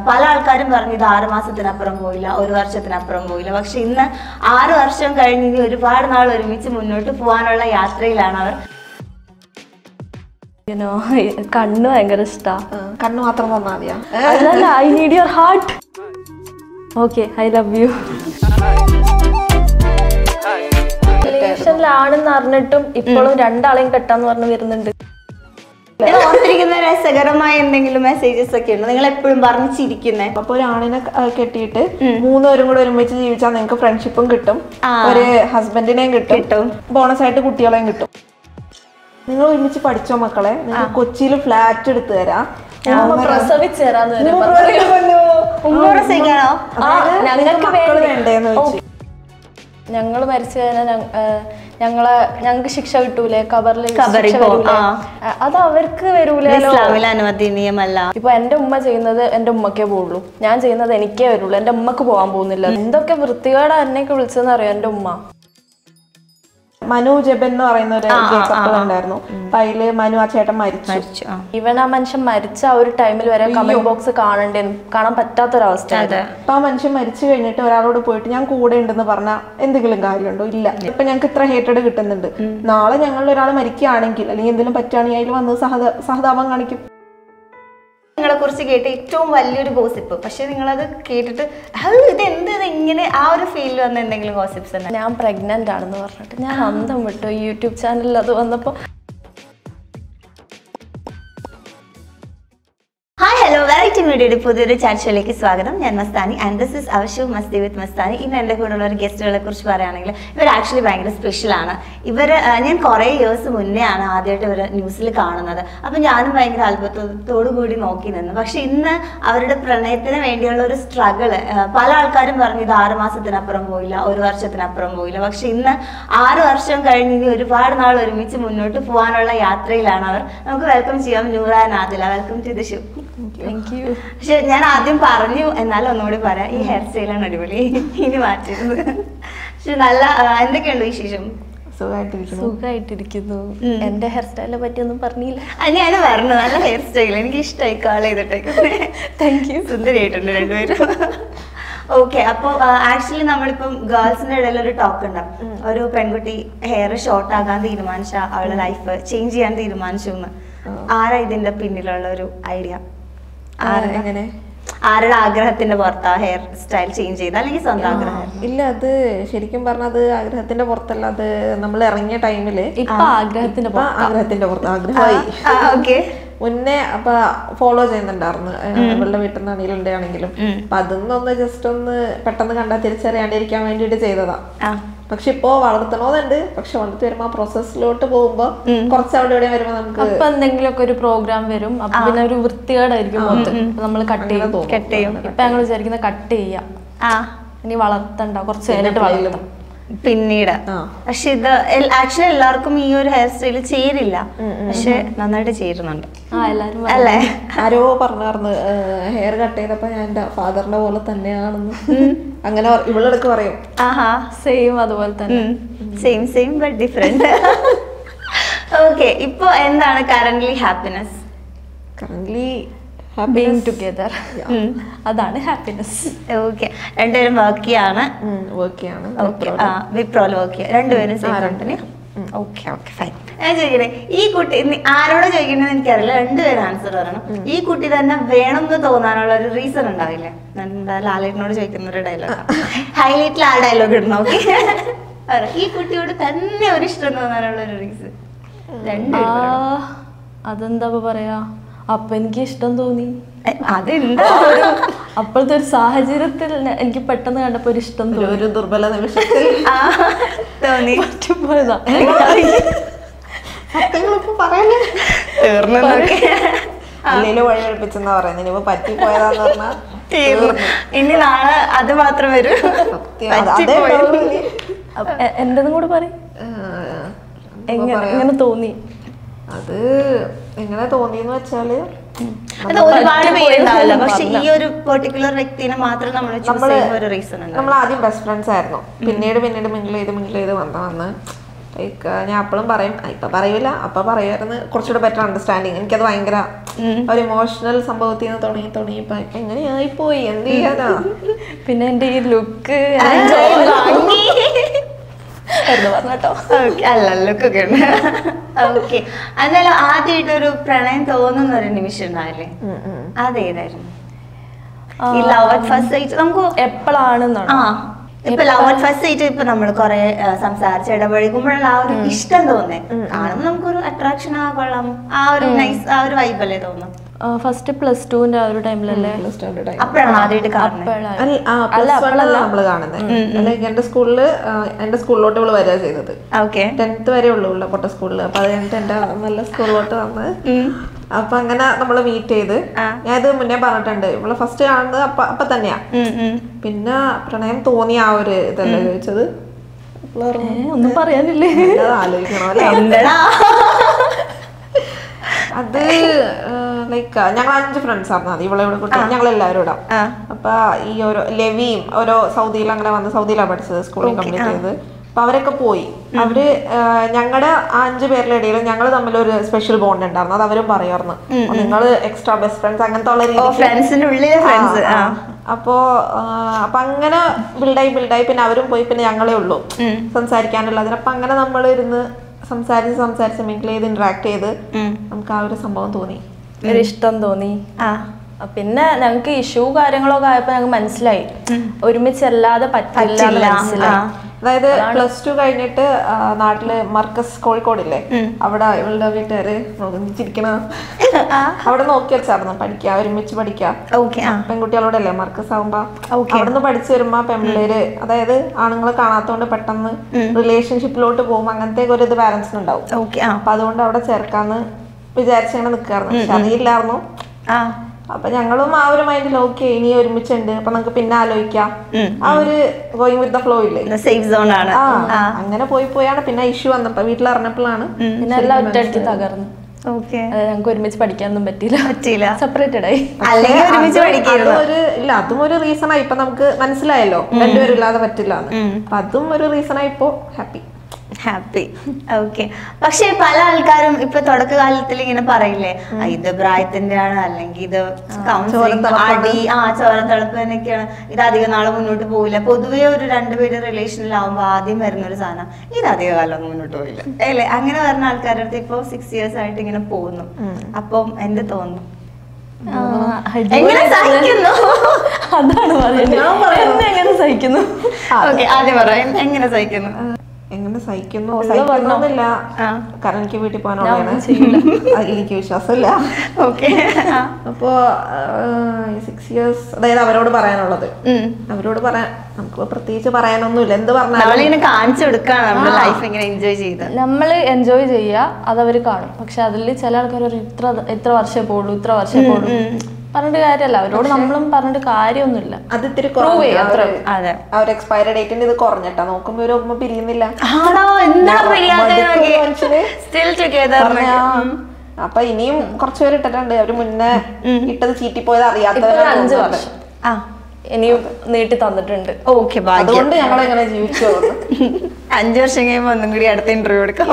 പല ആൾക്കാരും പറഞ്ഞു ഇത് ആറ് മാസത്തിനപ്പുറം പോയില്ല ഒരു വർഷത്തിനപ്പുറം പോയില്ല പക്ഷെ ഇന്ന് ആറ് വർഷം കഴിഞ്ഞ് ഇനി ഒരുപാട് നാൾ ഒരുമിച്ച് മുന്നോട്ട് പോകാനുള്ള യാത്രയിലാണ് അവർ യുനോ കണ്ണ് ഭയങ്കര ഇഷ്ടാ കണ്ണു മാത്രം തന്നാ മതിയാ അല്ലല്ല I need your heart okay I love you റിലേഷനിലാണെന്ന് അറിഞ്ഞിട്ടും ഇപ്പോഴും രണ്ടാളെയും കെട്ടാന്ന് പറഞ്ഞ് വരുന്നുണ്ട് ഇത് ഓർത്തിരിക്കുന്ന രസകരമായ എന്തെങ്കിലും മെസ്സേജസ് ഒക്കെ ഉണ്ട് നിങ്ങൾ എപ്പോഴും പറഞ്ഞു ചിരിക്കുന്നേ അപ്പൊ ഒരു ആണിനെ ക- ആ, കെട്ടിയിട്ട് മൂന്നുപേരും കൂടെ ഒരുമിച്ച് ജീവിച്ചാൽ നിങ്ങൾക്ക് ഫ്രണ്ട്ഷിപ്പും കിട്ടും ആ. ഒരു ഹസ്ബൻഡിനെയും കിട്ടും കിട്ടും. ബോണസ് ആയിട്ട് കുട്ടികളെയും കിട്ടും നിങ്ങൾ ഒരുമിച്ച് പഠിച്ചോ മക്കളെ നിങ്ങൾ കൊച്ചിയിൽ ഫ്ലാറ്റ് എടുത്തു തരാം ഉമ്മ പ്രസവിച്ച് തരാന്ന് വരെ മൂന്ന് പറഞ്ഞു. പേരെ കൊണ്ടു. ഉമ്മോടെ സഹിക്കാനോ ആ, നിങ്ങൾക്ക് ഞങ്ങൾക്ക് മക്കള് വേണ്ടി വേണ്ടേന്ന് വെച്ച് ഞങ്ങൾ മരിച്ചു കഴിഞ്ഞാൽ ഞങ്ങ- ഏ, ഞങ്ങളെ ഞങ്ങൾക്ക് ശിക്ഷ കിട്ടൂലേ കബറിൽ ഖബറിൽ ശിക്ഷ പോ- വരൂലേ? ആ. ആ, അത് അവർക്ക് വരൂലോ ഇസ്ലാമിൽ അനുവദനീയമല്ല ഇപ്പൊ എന്റെ ഉമ്മ ചെയ്യുന്നത് എന്റെ ഉമ്മക്കേ പോവുള്ളൂ ഞാൻ ചെയ്യുന്നത് എനിക്കേ വരുള്ളൂ എന്റെ ഉമ്മക്ക് പോകാൻ പോകുന്നില്ല എന്തൊക്കെ വൃത്തികേടാ എന്നെയൊക്കെ വിളിച്ചതെന്ന് അറിയാം എന്റെ ഉമ്മ മനു ജബൻ എന്ന് പറയുന്ന ഒരു കപ്പിൾ ഉണ്ടായിരുന്നു അപ്പൊ അതില് മനു ആ ചേട്ടൻ മരിച്ചു മരിച്ചു ആ. ഇവൻ ആ മനുഷ്യൻ മരിച്ച ആ ഒരു ടൈമിൽ വരെ കമന്റ് ബോക്സ് കാണണ്ടേ കാണാൻ പറ്റാത്തൊരവസ്ഥ അതെ അപ്പൊ ആ മനുഷ്യൻ മരിച്ചു കഴിഞ്ഞിട്ട് ഒരാളോട് പോയിട്ട് ഞാൻ കൂടെ ഉണ്ടെന്ന് പറഞ്ഞാൽ എന്തെങ്കിലും കാര്യമുണ്ടോ ഇല്ല ഇപ്പൊ ഞങ്ങൾക്ക് ഇത്ര ഹേറ്റഡ് കിട്ടുന്നുണ്ട് നാളെ ഞങ്ങളിൽ ഒരാൾ മരിക്കുകയാണെങ്കിൽ അല്ലെങ്കിൽ എന്തെങ്കിലും പറ്റുകയാണെങ്കിൽ അതിൽ വന്ന് സഹത സഹതാപം കാണിക്കും നിങ്ങളെ കുറിച്ച് കേട്ട് ഏറ്റവും വലിയൊരു ഗോസിപ്പ് പക്ഷെ നിങ്ങളത് കേട്ടിട്ട് "ഹൗ, ഇത് എന്ത് ഇത് ഇങ്ങനെ ആ ഒരു ഫീലിൽ വന്ന എന്തെങ്കിലും ഗോസിപ്സ് തന്നെ ഞാൻ പ്രഗ്നന്റ് ആണെന്ന് പറഞ്ഞിട്ട് ഞാൻ അന്തം വിട്ടു യൂട്യൂബ് ചാനലിൽ അത് വന്നപ്പോ ഹായ് ഹലോ വെറൈറ്റി മീഡിയയുടെ പുതിയൊരു ചർച്ചയിലേക്ക് സ്വാഗതം ഞാൻ മസ്താനി ആൻഡ് ദിസ് ഇസ് അവശു മസ്തി വിത്ത് മസ്താനി ഇന്ന് എൻ്റെ കൂടെയുള്ള ഒരു ഗസ്റ്റുകളെ കുറിച്ച് പറയുകയാണെങ്കിൽ ഇവർ ആക്ച്വലി ഭയങ്കര സ്പെഷ്യലാണ് ഇവർ ഞാൻ കുറേ ഇയേഴ്സ് മുന്നേ ആണ് ആദ്യമായിട്ട് ഇവർ ന്യൂസിൽ കാണുന്നത് അപ്പം ഞാനും ഭയങ്കര അത്ഭുതത്തോടു കൂടി നോക്കി നിന്നു പക്ഷെ ഇന്ന് അവരുടെ പ്രണയത്തിന് വേണ്ടിയുള്ള ഒരു സ്ട്രഗിള് പല ആൾക്കാരും പറഞ്ഞു ഇത് ആറ് മാസത്തിനപ്പുറം പോയില്ല ഒരു വർഷത്തിനപ്പുറം പോയില്ല പക്ഷെ ഇന്ന് ആറ് വർഷം കഴിഞ്ഞ് ഇനി ഒരുപാട് നാൾ ഒരുമിച്ച് മുന്നോട്ട് പോകാനുള്ള യാത്രയിലാണ് അവർ നമുക്ക് വെൽക്കം ചെയ്യാം Noora Nadila welcome to the show thank you പക്ഷെ ഞാൻ ആദ്യം പറഞ്ഞു എന്നാലും ഒന്നുകൂടി പറയാം ഈ ഹെയർ സ്റ്റൈലാണ് അടിപൊളി ഇനി മാറ്റരുത് പക്ഷെ നല്ല ആ, എന്തൊക്കെയുണ്ട് വിശേഷം സുഖമായിട്ടിരിക്കുന്നു സുഖമായിട്ടിരിക്കുന്നു എന്റെ ഹെയർ സ്റ്റൈലിനെ പറ്റിയൊന്നും പറഞ്ഞില്ല ആ, ഞാൻ പറഞ്ഞു നല്ല ഹെയർ സ്റ്റൈൽ എനിക്ക് ഇഷ്ടമായി കാൾ ചെയ്തിട്ടേക്ക് താങ്ക് യു സുന്ദരിയായിട്ടുണ്ട് രണ്ടുപേരും ഓക്കെ അപ്പോൾ ആക്ച്വലി നമ്മളിപ്പം ഗേൾസിന്റെ ഇടയിൽ ഒരു ടോക്ക് ഉണ്ടാവും ഒരു പെൺകുട്ടി ഹെയർ ഷോർട്ട് ആകാൻ തീരുമാനിച്ച അവളുടെ ലൈഫ് ചേഞ്ച് ചെയ്യാൻ തീരുമാനിച്ചു എന്ന് ആരാ ഇതിന്റെ പിന്നിലുള്ള ഒരു ഐഡിയ ആരാ എങ്ങനെ ആരുടെ ആഗ്രഹത്തിന്റെ പുറത്താ ഹെയർ സ്റ്റൈൽ ചേഞ്ച് ചെയ്ത അല്ലെങ്കിൽ സ്വന്തം ആഗ്രഹം ഇല്ല അത് ശരിക്കും പറഞ്ഞത് ആഗ്രഹത്തിന്റെ പുറത്തല്ല അത് നമ്മൾ ഇറങ്ങിയ ടൈമില് ഇപ്പൊ ആഗ്രഹത്തിന്റെ ഇപ്പൊ ആഗ്രഹത്തിന്റെ പുറത്ത് ആഗ്രഹമായി ഓക്കെ മുന്നേ അപ്പൊ ഫോളോ ചെയ്യുന്നുണ്ടായിരുന്നു ഏഹ് ഇവളുടെ വീട്ടിൽ നിന്ന് അണിയിലുണ്ടാണെങ്കിലും അപ്പൊ അതൊന്നൊന്ന് ജസ്റ്റ് ഒന്ന് പെട്ടെന്ന് കണ്ടാൽ തിരിച്ചറിയാണ്ടിരിക്കാൻ വേണ്ടിയിട്ട് ചെയ്തതാ ആ പക്ഷെ ഇപ്പോ വളർത്തണോന്നുണ്ട് പക്ഷെ വളർത്തി വരുമ്പോ ആ പ്രോസസ്സിലോട്ട് പോകുമ്പോ കുറച്ച് അവിടെ ഇവിടെ വരുമ്പോ നമുക്ക് അപ്പൊ എന്തെങ്കിലുമൊക്കെ ഒരു പ്രോഗ്രാം വരും അപ്പൊ പിന്നെ ഒരു വൃത്തികേടായിരിക്കും മൊത്തം നമ്മൾ കട്ട് ചെയ്യും കട്ട് ചെയ്യും ഇപ്പൊ ഞങ്ങൾ വിചാരിക്കുന്ന കട്ട് ചെയ്യാം ആ ഇനി വളർത്തണ്ട കുറച്ച് കഴിഞ്ഞിട്ട് വളർത്താം പിന്നീട് ആ. പക്ഷെ ഇത് ആക്ച്വലി എല്ലാവർക്കും ഈ ഒരു ഹെയർ സ്റ്റൈൽ ചേരില്ല പക്ഷെ നന്നായിട്ട് ചേരുന്നുണ്ട് ആ എല്ലാരും അല്ലേ ആരോ പറഞ്ഞാർന്ന് ഹെയർ കട്ട് ചെയ്തപ്പോ ഞാൻ എന്റെ ഫാദറിന്റെ പോലെ തന്നെയാണെന്ന് അങ്ങനെ പറ- ഇവളെടുക്ക് പറയും ആഹാ സെയിം അതുപോലെ തന്നെ same same but different okay ഇപ്പൊ എന്താണ് current happiness current being together അതാണ് ഹാപ്പിനെസ് ഓക്കെ രണ്ടുപേരും വർക്ക് ചെയ്യാണ് വർക്ക് ചെയ്യാണ് ഓക്കെ ആ വിപ്രോയിൽ വർക്ക് ചെയ്യാം രണ്ടുപേരും same company okay okay fine ഞാൻ ചോദിക്കണേ ഈ കുട്ടി നി- ആരോട് ചോദിക്കണമെന്ന് എനിക്കറിയില്ല രണ്ടുപേരും ആൻസർ പറയണം ഈ കുട്ടി തന്നെ വേണം എന്ന് തോന്നാനുള്ള ഒരു റീസൺ ഉണ്ടാവില്ലേ ഞാൻ എന്താ ലാലേട്ടനോട് ചോദിക്കുന്ന ഒരു ഡയലോഗ് ഹൈലൈറ്റിൽ ആ ഡയലോഗ് ഇടണം ഓക്കെ ഈ കുട്ടിയോട് തന്നെ ഒരു ഇഷ്ടം തോന്നാനുള്ള ഒരു റീസൺ ആ രണ്ടുപേരും അതെന്താ ഇപ്പൊ പറയാ അപ്പൊ എനിക്ക് ഇഷ്ടം തോന്നി എ, അതെന്താ ഒരു അപ്പോഴത്തെ ഒരു സാഹചര്യത്തിൽ ന- എനിക്ക് പെട്ടെന്ന് കണ്ടപ്പോ ഒരു ഇഷ്ടം ഒരു- തോന്നി ഒരു ദുർബല നിമിഷത്തിൽ ആ, തോന്നി പറ്റിപ്പോയതാ സത്യങ്ങളിപ്പോ പറയാനേ തീർന്നു നോക്കി അല്ലെങ്കിലും വഴി ഒഴിപ്പിച്ചെന്നാ പറയുന്നത് ഇനിയിപ്പോ പറ്റിപ്പോയതാന്ന് പറഞ്ഞാ തീർന്നു. ഇനി നാളെ അത് മാത്രം വരും സത്യം അത് അതേ പറ്റിപ്പോയി. ഉണ്ടാവുള്ളൂ ഇനി. എന്റെതും കൂടെ പറയും ഏഹ്, എങ്ങനെ എങ്ങനെ തോന്നി അത് എങ്ങനെ തോന്നിയെന്ന് വെച്ചാല് അത് ഒരുപാട് പേരുണ്ടാവില്ല പക്ഷെ ഈ ഒരു പെർട്ടിക്കുലർ വ്യക്തിനെ മാത്രം നമ്മൾ ചൂസ് ചെയ്യുന്ന ഒരു റീസൺ ഉണ്ട് നമ്മൾ ആദ്യം ബെസ്റ്റ് ഫ്രണ്ട്സ് ആയിരുന്നു പിന്നീട് പിന്നീട് മിങ്കിൾ ചെയ്ത് മിങ്കിൾ ചെയ്ത് വന്ന് വന്ന് ലൈക്ക് ഞാൻ അപ്പോഴും പറയും "ആ, ഇപ്പൊ പറയൂല അപ്പൊ പറയുമായിരുന്നു കുറച്ചുകൂടെ ബെറ്റർ അണ്ടർസ്റ്റാൻഡിങ് എനിക്കത് ഭയങ്കര ഒരു ഇമോഷണൽ സംഭവത്തിൽ നിന്ന് തുടങ്ങി തുടങ്ങി ഇപ്പൊ ഇപ്പൊ എങ്ങനെയായി പോയി എന്ത് ചെയ്യാനാ പിന്നെ എന്റെ ഈ ലുക്ക് ഭംഗി. എന്ന് പറഞ്ഞോ Okay, അല്ല ലുക്കൊക്കെ ഉണ്ട് ഓക്കെ എന്നാലും ആദ്യമായിട്ട് ഒരു പ്രണയം തോന്നുന്ന ഒരു നിമിഷം ഉണ്ടാവില്ലേ അതേതായിരുന്നു ഈ ലവ് അറ്റ് ഫസ്റ്റ് സൈറ്റ് നമുക്ക് എപ്പോഴാണെന്നാണ് ആ ഇപ്പൊ ലവ് അറ്റ് ഫസ്റ്റ് സൈറ്റ് ഇപ്പൊ നമ്മൾ കുറെ സംസാരിച്ച് ഇടപഴകുമ്പോഴുള്ള ആ ഒരു ഇഷ്ടം തോന്നേ കാണുമ്പോൾ നമുക്കൊരു അട്രാക്ഷൻ ആ കൊള്ളാം ആ ഒരു നൈസ് ആ ഒരു വൈബല്ലേ തോന്നും ഫസ്റ്റ് പ്ലസ് ടുവിന്റെ ആ ഒരു ടൈമിലല്ലേ അപ്പോഴാണ് ആദ്യമായിട്ട് കാണുന്നത് അപ്പോഴാണ് അല്ല ആ അല്ല, പ്ലസ് വൺ അപ്പോഴല്ല. നമ്മള് കാണുന്നത് അല്ലെങ്കിൽ എന്റെ സ്കൂളില് എന്റെ സ്കൂളിലോട്ട് ഇവള് വരിക ചെയ്തത് ഓക്കെ ടെൻത്ത് വരെ ഉള്ളൂ ഉള്ള പൊട്ട സ്കൂളിൽ അപ്പൊ അത് കഴിഞ്ഞിട്ട് എന്റെ നല്ല സ്കൂളിലോട്ട് വന്ന് അപ്പൊ അങ്ങനെ നമ്മള് മീറ്റ് ചെയ്ത് ഞാൻ ഇത് മുന്നേ പറഞ്ഞിട്ടുണ്ട് ഇവള് ഫസ്റ്റ് കാണുന്നത് അപ്പൊ അപ്പൊ തന്നെയാ പിന്നെ പ്രണയം തോന്നിയ ആ ഒരു ഇതല്ലേ ചോദിച്ചത് ഇവള് പറഞ്ഞു, ഏ, ഒന്നും പറയാനില്ലേ അത് ആലോചിക്കണം അല്ലേ എന്തടാ അത് ലൈക്ക് ഞങ്ങൾ അഞ്ച് ഫ്രണ്ട്സ് ആയിരുന്നു അത് ഇവളെ ഇവിടെ കൂട്ടി ഞങ്ങൾ എല്ലാവരും ഇടാം ആ. അപ്പൊ ഈ ഓരോ ലെവിയും ഓരോ സൗദിയിൽ അങ്ങനെ വന്ന് സൗദിയിലാണ് പഠിച്ചത് സ്കൂളിൽ കംപ്ലീറ്റ് ചെയ്തത് അപ്പൊ അവരൊക്കെ പോയി അവര് ഞങ്ങളുടെ ആ അഞ്ചു പേരുടെ ഇടയിൽ ഞങ്ങൾ തമ്മിൽ ഒരു സ്പെഷ്യൽ ബോണ്ട് ഉണ്ടായിരുന്നു അത് അവരും പറയാറുന്നു നിങ്ങൾ എക്സ്ട്രാ ബെസ്റ്റ് ഫ്രണ്ട്സ് അങ്ങനത്തെ ഉള്ള ഓ രീതിക്ക് ഫ്രണ്ട്സിന്റെ ഉള്ളിലെ ഫ്രണ്ട്സ് ആ, ആ. അപ്പോ ആ, അപ്പൊ അങ്ങനെ ബിൽഡായി ബിൽഡായി പിന്നെ അവരും പോയി പിന്നെ ഞങ്ങളേ ഉള്ളൂ സംസാരിക്കാനുള്ളത് അപ്പൊ അങ്ങനെ നമ്മൾ ഇരുന്ന് സംസാരിച്ച് സംസാരിച്ച് മിങ്കിൾ ചെയ്ത് ഇന്ററാക്ട് ചെയ്ത് നമുക്ക് ആ ഒരു സംഭവം തോന്നി ഒരു ഇഷ്ടം തോന്നി ആ ആ, പിന്നെ ഞങ്ങൾക്ക് ഇഷ്യൂ കാര്യങ്ങളൊക്കെ ആയപ്പോ ഞങ്ങൾക്ക് മനസ്സിലായി ഒരുമിച്ചല്ലാതെ പറ്റില്ല എന്ന് പറ്റില്ല. മനസ്സിലായി ആ. അതായത് പ്ലസ് ടു കഴിഞ്ഞിട്ട് ആ, നാട്ടില് മർക്കസ് കോഴിക്കോടില്ലേ അവിടെ ഇവളുടെ വീട്ടുകാര് നോക്കിച്ചിരിക്കണ അവിടെ നോക്കി വെച്ചായിരുന്നു പഠിക്കുക ഒരുമിച്ച് പഠിക്കുക ഓക്കെ ആ പെൺകുട്ടികളോടല്ലേ മർക്കസ് ആവുമ്പോ Okay. അവിടുന്ന് പഠിച്ചു വരുമ്പോ പെൺപിള്ളേര് അതായത് ആണുങ്ങളെ കാണാത്തോണ്ട് പെട്ടെന്ന് റിലേഷൻഷിപ്പിലോട്ട് പോകും അങ്ങനത്തെ ഒരു ഇത് പാരന്റ്സിന് ഉണ്ടാവും ഓക്കെ ആ അപ്പൊ അതുകൊണ്ട് അവിടെ ചേർക്കാന്ന് വിചാരിച്ചങ്ങനെ നിക്കായിരുന്നു പക്ഷെ അറിയില്ലായിരുന്നു ആ അപ്പൊ ഞങ്ങളും ആ ഒരു മൈൻഡിൽ ഓക്കെ ഇനി ഒരുമിച്ചുണ്ട് അപ്പൊ നമുക്ക് പിന്നെ ആലോചിക്കാം ആ ഒരു ഗോയിങ് വിത്ത് ദ ഫ്ലോ ഇല്ലേ സേഫ് സോൺ ആണ് ആ അങ്ങനെ പോയി പോയാണ് പിന്നെ ഇഷ്യൂ വന്നപ്പോ വീട്ടിൽ അറിഞ്ഞപ്പോഴാണ് പിന്നെ എല്ലാം ഒറ്റയടിക്ക് തകർന്നു ഓക്കെ അത് ഞങ്ങൾക്ക് ഒരുമിച്ച് പഠിക്കാനൊന്നും പറ്റിയില്ല പറ്റിയില്ല സെപ്പറേറ്റഡ് ആയി അല്ലെങ്കിൽ ഒരുമിച്ച് പഠിക്കായിരുന്നു അതും ഒരു ഇല്ല അതും ഒരു റീസൺ ആയി ഇപ്പൊ നമുക്ക് മനസ്സിലായല്ലോ രണ്ടുപേരും ഇല്ലാതെ പറ്റില്ല അപ്പൊ അതും ഒരു റീസൺ ആയി ഇപ്പോ ഹാപ്പി ഹാപ്പി ഓക്കെ പക്ഷെ പല ആൾക്കാരും ഇപ്പൊ തുടക്കകാലത്തിൽ ഇങ്ങനെ പറയില്ലേ "ആ, ഇത് പ്രായത്തിന്റെ ആണ് അല്ലെങ്കിൽ ഇത് കൗൺസിലിംഗ് അടി ആ ചോരത്തളപ്പ് എന്നൊക്കെയാണ് ഇത് അധികം നാളെ മുന്നോട്ട് പോവില്ല പൊതുവേ ഒരു രണ്ടുപേര് റിലേഷനിലാവുമ്പോ ആദ്യം വരുന്ന ഒരു സാധനം ഇത് അധിക കാലം ഒന്നും മുന്നോട്ട് പോയില്ല അല്ലേ അങ്ങനെ പറഞ്ഞ ആൾക്കാരുടെ അടുത്ത് ഇപ്പൊ സിക്സ് ഇയേഴ്സ് ആയിട്ട് ഇങ്ങനെ പോകുന്നു അപ്പം എന്ത് തോന്നുന്നു എങ്ങനെ സഹിക്കുന്നു അതാണ് പറയുന്നത് എന്നെ എങ്ങനെ സഹിക്കുന്നു ഓക്കെ ആദ്യം പറയാം എങ്ങനെ സഹിക്കുന്നു എങ്ങനെ സഹിക്കുന്നു സഹിക്കുന്നൊന്നുമില്ല കാരണം എനിക്ക് വീട്ടിൽ പോകാനുള്ളതാണ് അതിൽ എനിക്ക് വിശ്വാസമില്ല ഓക്കെ അപ്പോ സിക്സ് ഇയേഴ്സ് അതായത് അവരോട് പറയാനുള്ളത് അവരോട് പറയാൻ നമുക്ക് പ്രത്യേകിച്ച് പറയാനൊന്നുമില്ല എന്ത് പറഞ്ഞാലും നമ്മളിങ്ങനെ കാണിച്ചു കൊടുക്കാണ് നമ്മുടെ ലൈഫ് ഇങ്ങനെ എൻജോയ് ചെയ്ത് നമ്മൾ എൻജോയ് ചെയ്യുക അതവർ കാണും പക്ഷെ അതിൽ ചില ആൾക്കാർ ഒരു ഇത്ര ഇത്ര വർഷമേ പോകുള്ളൂ ഇത്ര വർഷമേ പോകുള്ളൂ പറഞ്ഞിട്ട് കാര്യമല്ല അവരോട് നമ്മളും പറഞ്ഞിട്ട് കാര്യമൊന്നുമില്ല അത് ഇത്തിരി Prove കുറഞ്ഞു. ചെയ്യാം, ആ ഒരു- അതെ ആ ഒരു എക്സ്പയറി ഡേറ്റിന്റെ ഇത് കുറഞ്ഞിട്ടാ നോക്കുമ്പോ ഒരു ഉമ്മ പിരിയുന്നില്ല ആണോ എന്താ മടുക്കും മനുഷ്യന്. സ്റ്റിൽ ടുഗദർ പറഞ്ഞാ, അപ്പൊ ഇനിയും കുറച്ചുപേര് ഇട്ടിട്ടുണ്ട് അവര് മുന്നേ ഇട്ടത് ചീറ്റിപ്പോയത് ഇപ്പൊ ഒരു അറിയാത്തവരാണ് അഞ്ച് തോന്നുന്നത്. വർഷം ആ ഇനിയും നീട്ടി തന്നിട്ടുണ്ട് ഓക്കെ ഭാഗ്യം അതുകൊണ്ട് ഞങ്ങൾ എങ്ങനെ ജീവിച്ചു പോകുന്നു. അഞ്ചു വർഷം കഴിയുമ്പോ ഒന്നും കൂടി അടുത്ത ഇന്റർവ്യൂ എടുക്കാം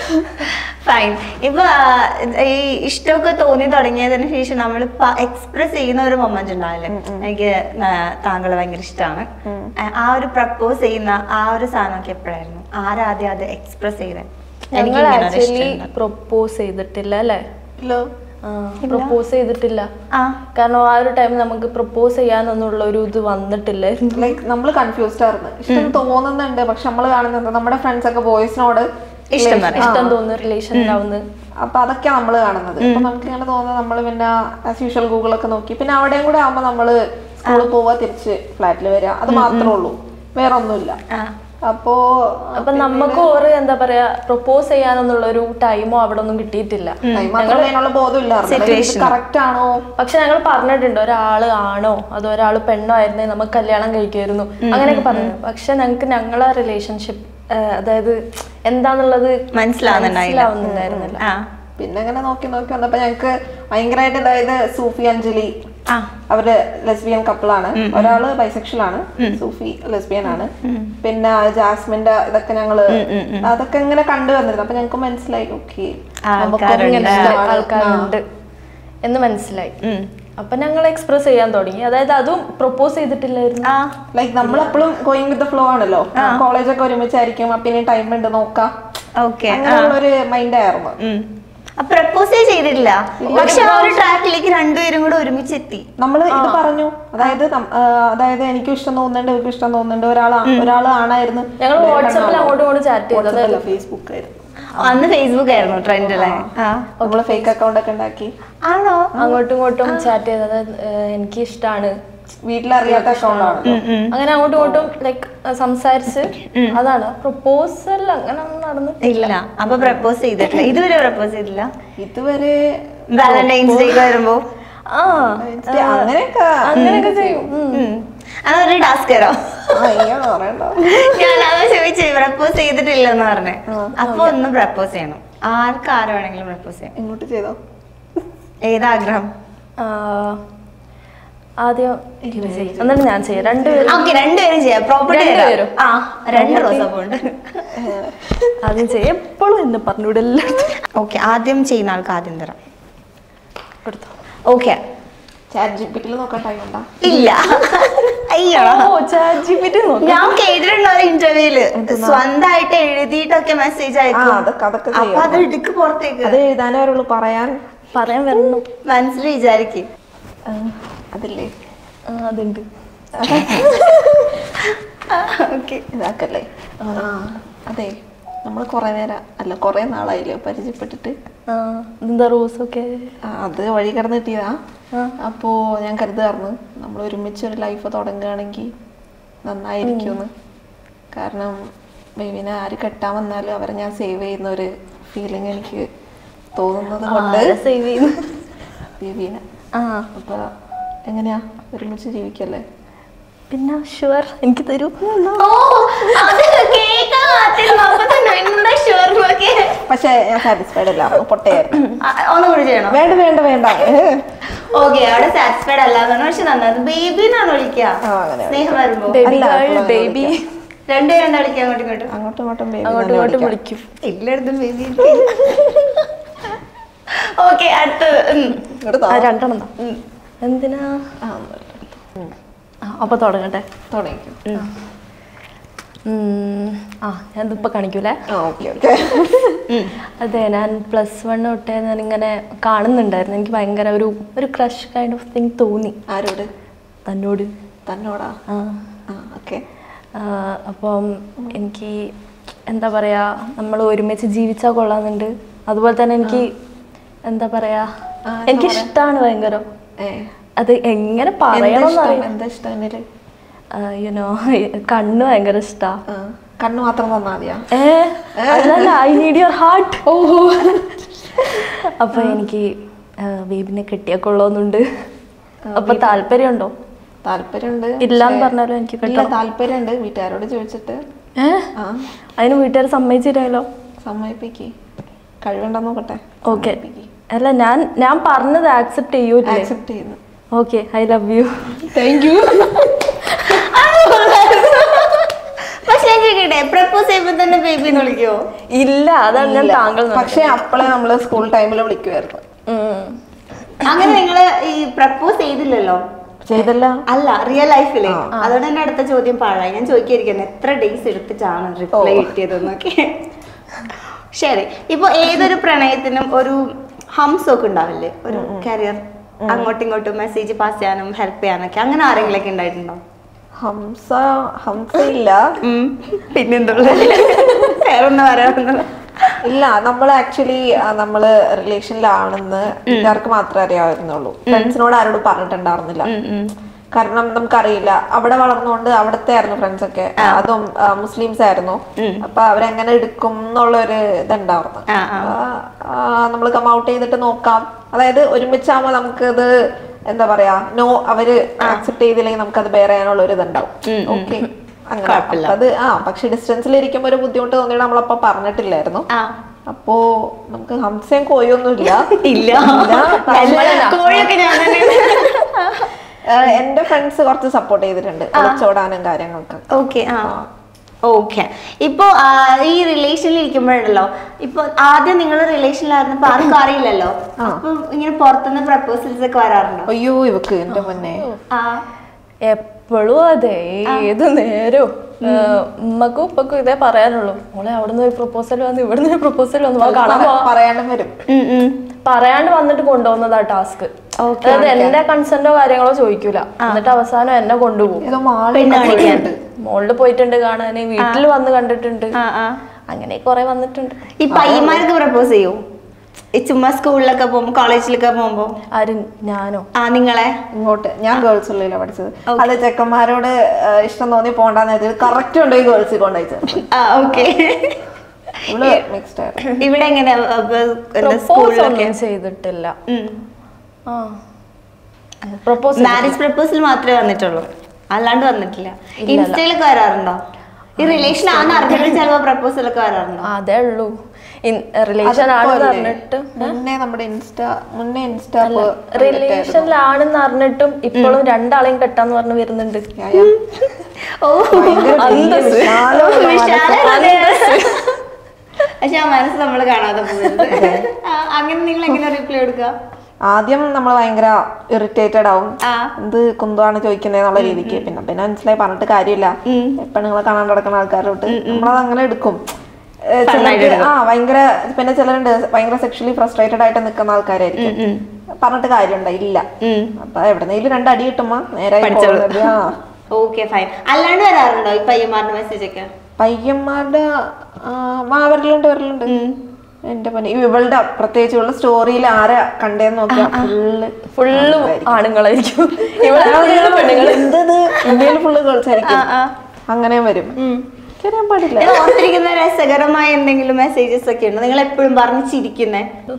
ഫൈൻ ഇപ്പൊ ആ, ഈ ഇഷ്ടമൊക്കെ തോന്നി തുടങ്ങിയതിന് ശേഷം നമ്മൾ എക്സ്പ്രസ് ചെയ്യുന്ന ഒരു മൊമെന്റ് ഉണ്ടാവില്ലേ എനിക്ക് ന- താങ്കളെ ഭയങ്കര ഇഷ്ടമാണ് ആ ഒരു പ്രപ്പോസ് ചെയ്യുന്ന ആ ഒരു സാധനമൊക്കെ എപ്പോഴായിരുന്നു ആരാദ്യം അത് എക്സ്പ്രസ് ചെയ്തത് എനിക്ക് ഞങ്ങൾ ഇങ്ങനെ ഒരു ആക്ച്വലി ഇഷ്ടമുണ്ട്. പ്രൊപ്പോസ് ചെയ്തിട്ടില്ല അല്ലേ ഇല്ലോ. പ്രൊപ്പോസ് ചെയ്തിട്ടില്ല ആ കാരണം ആ ഒരു ടൈം നമുക്ക് പ്രൊപ്പോസ് ചെയ്യാനൊന്നുള്ള ഒരു ഇത് വന്നിട്ടില്ലായിരുന്നു ലൈക്ക് നമ്മൾ കൺഫ്യൂസ്ഡ് ആയിരുന്നു ഇഷ്ടം തോന്നുന്നുണ്ട് പക്ഷെ നമ്മൾ കാണുന്നത് നമ്മുടെ ഫ്രണ്ട്സ് ഒക്കെ ബോയ്സിനോട് ഇഷ്ടം പറയും ഇഷ്ടം തോന്നുന്നു റിലേഷൻ ഉണ്ടാവുന്നു അപ്പൊ അതൊക്കെയാ നമ്മൾ കാണുന്നത് അപ്പൊ നമുക്ക് ഇങ്ങനെ തോന്നുന്നത് നമ്മൾ പിന്നെ ആസ് യൂഷ്വൽ ഗൂഗിളൊക്കെ നോക്കി പിന്നെ അവിടെയും കൂടെ ആവുമ്പോ നമ്മള് സ്കൂളിൽ പോവാ തിരിച്ച് ഫ്ലാറ്റിൽ വരിക അത് മാത്രമേ ഉള്ളൂ വേറെ ഒന്നുമില്ല ആ അപ്പോ അപ്പൊ നമുക്ക് ഒരു എന്താ പറയാ പ്രൊപ്പോസ് ചെയ്യാനൊന്നുള്ള ഒരു ടൈമോ അവിടെ ഒന്നും കിട്ടിയിട്ടില്ല time മാത്രമേ അതിനുള്ള ബോധമില്ലായിരുന്നു കറക്റ്റ് ആണോ പക്ഷെ ഞങ്ങൾ പറഞ്ഞിട്ടുണ്ട് ഒരാള് ആണോ അതോ ഒരാള് പെണ്ണോ ആയിരുന്നേ നമുക്ക് കല്യാണം കഴിക്കുമായിരുന്നു അങ്ങനെയൊക്കെ പറഞ്ഞു പക്ഷെ ഞങ്ങൾക്ക് ഞങ്ങളെ റിലേഷൻഷിപ്പ് അതായത് എന്താന്നുള്ളത് മനസ്സിലാവുന്നുണ്ടായില്ല മനസ്സിലാവുന്നുണ്ടായിരുന്നില്ല ആ പിന്നെ അങ്ങനെ നോക്കി നോക്കി വന്നപ്പോ ഞങ്ങക്ക് ഭയങ്കരമായിട്ട് അതായത് സൂഫി അഞ്ജലി ആ അവര് ലെസ്ബിയൻ കപ്പിളാണ് ഒരാള് ബൈസെക്ഷൽ ആണ് സൂഫി ലെസ്ബിയൻ ആണ് പിന്നെ ജാസ്മിന്റെ ഇതൊക്കെ ഞങ്ങള് അതൊക്കെ ഇങ്ങനെ കണ്ടു വന്നിരുന്നു അപ്പൊ ഞങ്ങൾക്ക് മനസ്സിലായി ഓക്കെ ആൾക്കാരുണ്ട്. ആൾക്കാരുണ്ട് എന്ന് മനസ്സിലായി അപ്പൊ ഞങ്ങൾ എക്സ്പ്രസ് ചെയ്യാൻ തുടങ്ങി അതായത് അതും പ്രൊപ്പോസ് ചെയ്തിട്ടില്ലായിരുന്നു ആ ലൈക്ക് നമ്മളെപ്പോഴും ഗോയിങ് വിത്ത് ഫ്ലോ ആണല്ലോ കോളേജൊക്കെ ഒരുമിച്ചായിരിക്കും അപ്പൊ ഇനി ടൈം ഉണ്ട് നോക്കാം ഓക്കെ അങ്ങനെയുള്ള ഒരു മൈൻഡ് ആയിരുന്നു പ്രപ്പോസേ ചെയ്തിട്ടില്ല പക്ഷെ ആ ഒരു ട്രാക്കിലേക്ക് രണ്ടുപേരും കൂടെ ഒരുമിച്ചെത്തി നമ്മൾ ഇത് പറഞ്ഞു അതായത് നം- ആ, അതായത് എനിക്ക് ഇഷ്ടം തോന്നുന്നുണ്ട് ഇവർക്ക് ഇഷ്ടം തോന്നുന്നുണ്ട് ഒരാൾ ഒരാൾ ആണായിരുന്നു ഞങ്ങൾ വാട്സാപ്പിൽ അങ്ങോട്ടും ഇങ്ങോട്ടും ചാറ്റ് ചെയ്തു വാട്സാപ്പല്ല ഫേസ്ബുക്ക് ആയിരുന്നു അന്ന് ഫേസ്ബുക്ക് ആയിരുന്നു ട്രെൻഡ് അല്ലേ ആ നമ്മള് ഫേക്ക് അക്കൗണ്ട് ഒക്കെ ഉണ്ടാക്കി ആണോ അങ്ങോട്ടും ഇങ്ങോട്ടും ചാറ്റ് ചെയ്ത് അതായത് ഏഹ്, എനിക്ക് ഇഷ്ടമാണ് വീട്ടിലറിയാത്ത അക്കൗണ്ട് ആണ് അങ്ങനെ അങ്ങോട്ടും ഇങ്ങോട്ടും ലൈക്ക് സംസാരിച്ച് അതാണ് പ്രൊപ്പോസൽ അങ്ങനെ ഒന്നും നടന്നു ഇല്ല അപ്പൊ പ്രപ്പോസ് ചെയ്തിട്ടില്ല ഇതുവരെ പ്രപ്പോസ് ചെയ്തില്ല ഇതുവരെ വാലന്റൈൻസ് ഡേ വരുമ്പോ ആ അങ്ങനെയൊക്കെ അങ്ങനെയൊക്കെ ചെയ്യും ഉം. അതൊരു ടാസ്ക് തരോ അയ്യോ പറയണ്ട ഞാൻ അതാ ചോദിച്ചേ പ്രപ്പോസ് ചെയ്തിട്ടില്ലെന്ന് പറഞ്ഞേ അപ്പൊ ഒന്ന് പ്രപ്പോസ് ചെയ്യണം ആർക്ക് ആര് വേണമെങ്കിലും പ്രപ്പോസ് ചെയ്യാം ഇങ്ങോട്ട് ചെയ്തോ ഏതാഗ്രഹം ആ, ആദ്യം ഇത് ചെയ്യ്. എന്നിട്ട് ഞാൻ ചെയ്യാം രണ്ടുപേരും ഓക്കെ രണ്ടുപേരും ചെയ്യാം പ്രോപ്പർട്ടി രണ്ടുപേരും? ആ രണ്ട് റോസപ്പൂ ഉണ്ട് ആദ്യം ചെയ്യാം എപ്പോഴും എന്നെ പറഞ്ഞൂടെ എല്ലായിടത്തും ഓക്കെ ആദ്യം ചെയ്യുന്ന ആൾക്ക് ആദ്യം തരാം കൊടുത്തോ ഓക്കെ ചാറ്റ് ജി പി നോക്കാൻ ടൈം ഉണ്ടാ ഇല്ല അയ്യോ ഓ ചാറ്റ് ജി പി ടി നോക്കാം ഞാൻ കേട്ടിട്ടുണ്ട് ഒരു ഇന്റർവ്യൂല് സ്വന്തമായിട്ട് എഴുതിയിട്ടൊക്കെ മെസ്സേജ് അയക്കും ആ, അതൊക്കെ- അതൊക്കെ അപ്പൊ അത് എടുക്ക് പുറത്തേക്ക് അത് എഴുതാനേ വരുള്ളൂ പറയാൻ പറയാൻ വരണം മനസ്സിൽ വിചാരിക്കും അതില്ലേ ആ, അതുണ്ട് ഓക്കെ ഇതാക്കല്ലേ ആ അതെ നമ്മൾ കുറെ നേരം അല്ല കുറെ നാളായില്ലേ പരിചയപ്പെട്ടിട്ട് ആ എന്താ റോസൊക്കെ ആ, അത് വഴി കിടന്ന് കിട്ടിയതാ ആ. അപ്പോ ഞാൻ കരുതുമായിരുന്നു നമ്മൾ ഒരുമിച്ച് ഒരു ലൈഫ് തുടങ്ങുകയാണെങ്കിൽ നന്നായിരിക്കുമെന്ന് കാരണം ബേബിനെ ആര് കെട്ടാൻ വന്നാലും അവരെ ഞാൻ സേവ് ചെയ്യുന്ന ഒരു ഫീലിംഗ് എനിക്ക് തോന്നുന്നത് കൊണ്ട് സേവ് ചെയ്യുന്നു ബേബീനെ ആ അപ്പൊ എങ്ങനെയാ ഒരുമിച്ച് ജീവിക്കല്ലേ പിന്നെ ഷുവർ എനിക്ക് തരൂ ഓ അത് കേൾക്കാൻ കാത്തിരുന്നു അപ്പൊ തന്നെ എന്താ ഷുവർ നോക്കി പക്ഷെ ഞാൻ സാറ്റിസ്ഫൈഡ് അല്ലായിരുന്നു പൊട്ടയായിരുന്നു ഒന്നും കൂടി ചെയ്യണോ വേണ്ട വേണ്ട വേണ്ട ഓക്കെ അവിടെ സാറ്റിസ്ഫൈഡ് അല്ലാതാണ് പക്ഷെ നന്നായത് ബേബിന്നാണ് വിളിക്കുക ആ, അങ്ങനെ സ്നേഹം വരുമ്പോ ബേബി അല്ല, ഗേൾ അപ്പോഴാണ് ബേബി രണ്ടുപേരും എന്താ വിളിക്കുക അങ്ങോട്ടും ഇങ്ങോട്ടും അങ്ങോട്ടും ഇങ്ങോട്ടും ബേബി അങ്ങോട്ടും ഇങ്ങോട്ടും വിളിക്കും എല്ലായിടത്തും ബേബി ഓക്കെ അടുത്തത് ഉം. ഇങ്ങോട്ട് ആ, രണ്ടെണ്ണം താ. എന്തിനാ ആ, അപ്പൊ തുടങ്ങട്ടെ തുടങ്ങിക്കും ഉം, ആ ഞാൻ ഇതിപ്പോ കാണിക്കൂലേ ആ ഓക്കെ ഓക്കെ അതെ ഞാൻ പ്ലസ് വൺ തൊട്ടേ ഞാൻ ഇങ്ങനെ കാണുന്നുണ്ടായിരുന്നു എനിക്ക് ഭയങ്കര ഒരു ഒരു ക്രഷ് കൈൻഡ് ഓഫ് തിങ് തോന്നി ആരോട് തന്നോട് തന്നോടാ ആ ആ ഓക്കെ ആ, അപ്പം എനിക്ക് എന്താ പറയാ നമ്മൾ ഒരുമിച്ച് ജീവിച്ചാൽ കൊള്ളാന്നുണ്ട് അതുപോലെ തന്നെ എനിക്ക് എന്താ പറയാ ആ, എന്താ എനിക്ക് ഇഷ്ടമാണ് ഭയങ്കര ഏ അത് എങ്ങനെ എന്താ പറയണമെന്ന് ഇഷ്ടം അറിയാം എന്താ ഇഷ്ടം എന്നില് യുനോ കണ്ണ് ഭയങ്കര ഇഷ്ടാ ആ കണ്ണു മാത്രം തന്നാ മതിയാ ഏ അതല്ല ഐ നീഡ് യുവർ ഹാർട്ട് ഓ അപ്പൊ എനിക്ക് ബേബിനെ കെട്ടിയാ കൊള്ളോന്നുണ്ട് അപ്പൊ താല്പര്യമുണ്ടോ താല്പര്യമുണ്ട് ഇല്ലാന്ന് പറഞ്ഞാലും എനിക്ക് ഇല്ല കെട്ടണം താല്പര്യമുണ്ട് വീട്ടുകാരോട് ചോദിച്ചിട്ട് ഏ ആ അതിന് വീട്ടുകാർ സമ്മതിച്ചില്ലല്ലോ സമ്മതിപ്പിക്ക് കഴിവുണ്ടോ നോക്കട്ടെ ഓക്കെ അല്ല ഞാൻ ഞാൻ പറഞ്ഞത് ആക്സെപ്റ്റ് ചെയ്യൂലേ ആക്സെപ്റ്റ് ചെയ്യുന്നു okay I love you thank you പക്ഷെ ഞാൻ ചോദിക്കട്ടെ പ്രപ്പോസ് ചെയ്യുമ്പോ തന്നെ ബേബി എന്ന് വിളിക്കുവോ ഇല്ല അതാണ് ഞാൻ താങ്കൾ എന്ന് പക്ഷെ അപ്പളെ നമ്മള് സ്കൂൾ ടൈമിൽ വിളിക്കുമായിരുന്നു ഉം. അങ്ങനെ നിങ്ങള് ഈ പ്രപ്പോസ് ചെയ്തില്ലല്ലോ ചെയ്തല്ല അല്ല റിയൽ ലൈഫില് അതുകൊണ്ട് തന്നെ അടുത്ത ചോദ്യം പാഴായി ഞാൻ ചോദിക്കായിരിക്കുന്നു എത്ര ഡേയ്സ് എടുത്തിട്ടാണ് റിപ്ലൈ കിട്ടിയതെന്നൊക്കെ ശരി ഇപ്പൊ ഏതൊരു പ്രണയത്തിനും ഒരു ഹംസ് ഒക്കെ ഉണ്ടാവില്ലേ ഒരു കരിയർ അങ്ങോട്ടും ഇങ്ങോട്ടും മെസ്സേജ് പാസ് ചെയ്യാനും ഹെൽപ്പ് ചെയ്യാനൊക്കെ അങ്ങനെ ആരെങ്കിലും ഒക്കെ ഉണ്ടായിട്ടുണ്ടോ ഹംസ ഹംസ ഇല്ല പിന്നെന്തുള്ള വേറൊന്നും പറയാറുണ്ടല്ലോ ഇല്ല നമ്മൾ ആക്ച്വലി നമ്മള് റിലേഷനിലാണെന്ന് വീട്ടുകാർക്ക് മാത്രമേ അറിയാവുന്നുള്ളൂ ഫ്രണ്ട്സിനോട് ആരോടും പറഞ്ഞിട്ടുണ്ടായിരുന്നില്ല കാരണം നമുക്കറിയില്ല അവിടെ വളർന്നുകൊണ്ട് അവിടത്തെ ആയിരുന്നു ഫ്രണ്ട്സ് ഒക്കെ അതും മുസ്ലിംസ് ആയിരുന്നു അപ്പൊ അവരെങ്ങനെ എടുക്കും എന്നുള്ള ഒരു ഇതുണ്ടായിരുന്നു നമ്മൾ കം ഔട്ട് ചെയ്തിട്ട് നോക്കാം അതായത് ഒരുമിച്ചാകുമ്പോ നമുക്ക് ഇത് എന്താ പറയാ നോ അവര് ആക്സെപ്റ്റ് ചെയ്തില്ലെങ്കിൽ നമുക്ക് അത് ബെയർ ചെയ്യാനുള്ള ഒരു ഇതുണ്ടാവും ഓക്കെ അങ്ങനെ അപ്പൊ അത് ആ പക്ഷെ ഡിസ്റ്റൻസിൽ ഇരിക്കുമ്പോ ഒരു ബുദ്ധിമുട്ട് തോന്നിയിട്ട് നമ്മളപ്പോ പറഞ്ഞിട്ടില്ലായിരുന്നു ആ അപ്പോ നമുക്ക് ഹംസയും കോയൊന്നും ഇല്ല ഇല്ല ഇല്ല. എല്ലാ കോഴിയൊക്കെ ഞാൻ തന്നെയാണ് ഏഹ് എന്റെ ഫ്രണ്ട്സ് കുറച്ച് സപ്പോർട്ട് ചെയ്തിട്ടുണ്ട് ഒളിച്ചോടാനും കാര്യങ്ങൾക്ക് ഓക്കെ ആ ഓക്കെ ഇപ്പോ ആ, ഈ റിലേഷനിൽ ഇരിക്കുമ്പോഴല്ലോ ഇപ്പൊ ആദ്യം നിങ്ങൾ റിലേഷനിലായിരുന്നപ്പോ ആർക്കും അറിയില്ലല്ലോ അപ്പൊ ഇങ്ങനെ പുറത്തുനിന്ന് പ്രപ്പോസൽസ് ഒക്കെ വരാറുണ്ടോ അയ്യോ ഇവക്ക് എന്റെ മുന്നേ ആ എപ്പോഴും അതെ ഏത് നേരവും ഉമ്മക്കും ഉപ്പക്കും ഇതേ പറയാനുള്ളൂ മോളെ അവിടുന്ന് ഒരു പ്രപ്പോസൽ വന്നു ഇവിടുന്ന് ഒരു പ്രപ്പോസൽ വന്നു വാ കാണാൻ പോവാം പറയാണ്ടും വരും ഉം, ഉം. പറയാണ്ട് വന്നിട്ട് കൊണ്ടുപോകുന്നതാ ടാസ്ക് Okay, അതായത് എന്റെ കൺസെന്റോ കാര്യങ്ങളോ ചോദിക്കൂല എന്നിട്ട് അവസാനം എന്നെ കൊണ്ടുപോകും ഏതോ മാള് പെണ്ണ് കാണിക്കാൻ മോളില് പോയിട്ടുണ്ട് കാണാന് വീട്ടിൽ വന്ന് കണ്ടിട്ടുണ്ട് ആ ആ അങ്ങനെ കൊറേ വന്നിട്ടുണ്ട് ഈ പയ്യന്മാർക്ക് പ്രപ്പോസ് ചെയ്യൂ ഈ ചുമ്മാ സ്കൂളിലൊക്കെ പോകുമ്പോ കോളേജിലൊക്കെ പോകുമ്പോ ആരും ഞാനോ ആ നിങ്ങളെ ഇങ്ങോട്ട് ഞാൻ ഗേൾസ് ഉള്ളിലാണ് പഠിച്ചത് അത് ചെക്കന്മാരോട് ഏഹ്, ഇഷ്ടം തോന്നി പോണ്ടെന്ന് കറക്റ്റ് കൊണ്ടുപോയി ഗേൾസിൽ കൊണ്ടുപോയി ആ ഓക്കെ ഇവള് മിക്സ്ഡ് ആയിരുന്നു ഇവിടെ എങ്ങനെ പ്രപ്പോസ് സ്കൂളിലൊക്കെ ഒന്നും ചെയ്തിട്ടില്ല ആ പ്രപ്പോസ് മാരേജ് പ്രപ്പോസൽ മാത്രമേ വന്നിട്ടുള്ളൂ അല്ലാണ്ട് വന്നിട്ടില്ല ഇൻസ്റ്റയിലൊക്കെ വരാറുണ്ടോ ഈ റിലേഷൻ ആണെന്ന് അറിഞ്ഞിട്ട് ചിലപ്പോ പ്രപ്പോസൽ ഒക്കെ വരാറുണ്ടോ അതേ ഉള്ളൂ റിലേഷൻ ആണെന്ന് പറഞ്ഞിട്ട് മുന്നേ നമ്മുടെ ഇൻസ്റ്റ മുന്നേ ഇൻസ്റ്റ റിലേഷനിലാണെന്ന് അറിഞ്ഞിട്ടും ഇപ്പോഴും രണ്ടാളെയും കെട്ടാന്ന് പറഞ്ഞ് വരുന്നുണ്ട് ഓ അന്തസ്സ്. പക്ഷെ ആ മനസ്സ് നമ്മൾ കാണാതെ പോകുന്നത് ആ, അങ്ങനെ നിങ്ങൾ എങ്ങനെ റിപ്ലൈ കൊടുക്കുക ആദ്യം നമ്മൾ ഭയങ്കര ഇറിറ്റേറ്റഡ് ആവും ആ. എന്ത് കുന്തമാണ് ചോദിക്കുന്നതെന്നുള്ള രീതിക്ക് പിന്നെ പിന്നെ മനസ്സിലായി പറഞ്ഞിട്ട് കാര്യമില്ല പെണ്ണുങ്ങളെ കാണാണ്ട് നടക്കുന്ന ആൾക്കാരോട്ട് നമ്മളത് അങ്ങനെ എടുക്കും ഏ, ചിലർക്ക് ആ ഭയങ്കര പിന്നെ ചിലരുണ്ട് ഭയങ്കര സെക്ഷലി ഫ്രസ്ട്രേറ്റഡ് ആയിട്ട് നിൽക്കുന്ന ആൾക്കാരായിരിക്കും പറഞ്ഞിട്ട് കാര്യമുണ്ടോ ഇല്ല അപ്പൊ എവിടെന്നെങ്കിലും രണ്ടടി കിട്ടുമ്പോ നേരെ പോകുന്നത്. ആ ഓക്കെ ഫൈൻ അല്ലാണ്ട് വരാറുണ്ടോ ഈ പയ്യന്മാരുടെ മെസ്സേജ് ഒക്കെ പയ്യന്മാരുടെ ആ, ആ വരലുണ്ട് വരലുണ്ട് എന്റെ പനി ഇവളുടെ പ്രത്യേകിച്ച് ഇവളുടെ സ്റ്റോറിയിൽ ആരാ കണ്ടേന്ന് നോക്കിയാ ഫുള്ള് ഫുള്ള് ആണുങ്ങളായിരിക്കും ഇവിടെ ഫുള്ള് പെണ്ണുങ്ങൾ എന്തത് ഇന്ത്യയിൽ ഫുള്ള് ഗേൾസ് ആയിരിക്കും അങ്ങനെ വരും എനിക്കറിയാൻ പാടില്ല ഇത് ഓർത്തിരിക്കുന്ന രസകരമായ എന്തെങ്കിലും മെസ്സേജസ് ഒക്കെ ഉണ്ടോ നിങ്ങൾ എപ്പോഴും പറഞ്ഞ് ചിരിക്കുന്നേ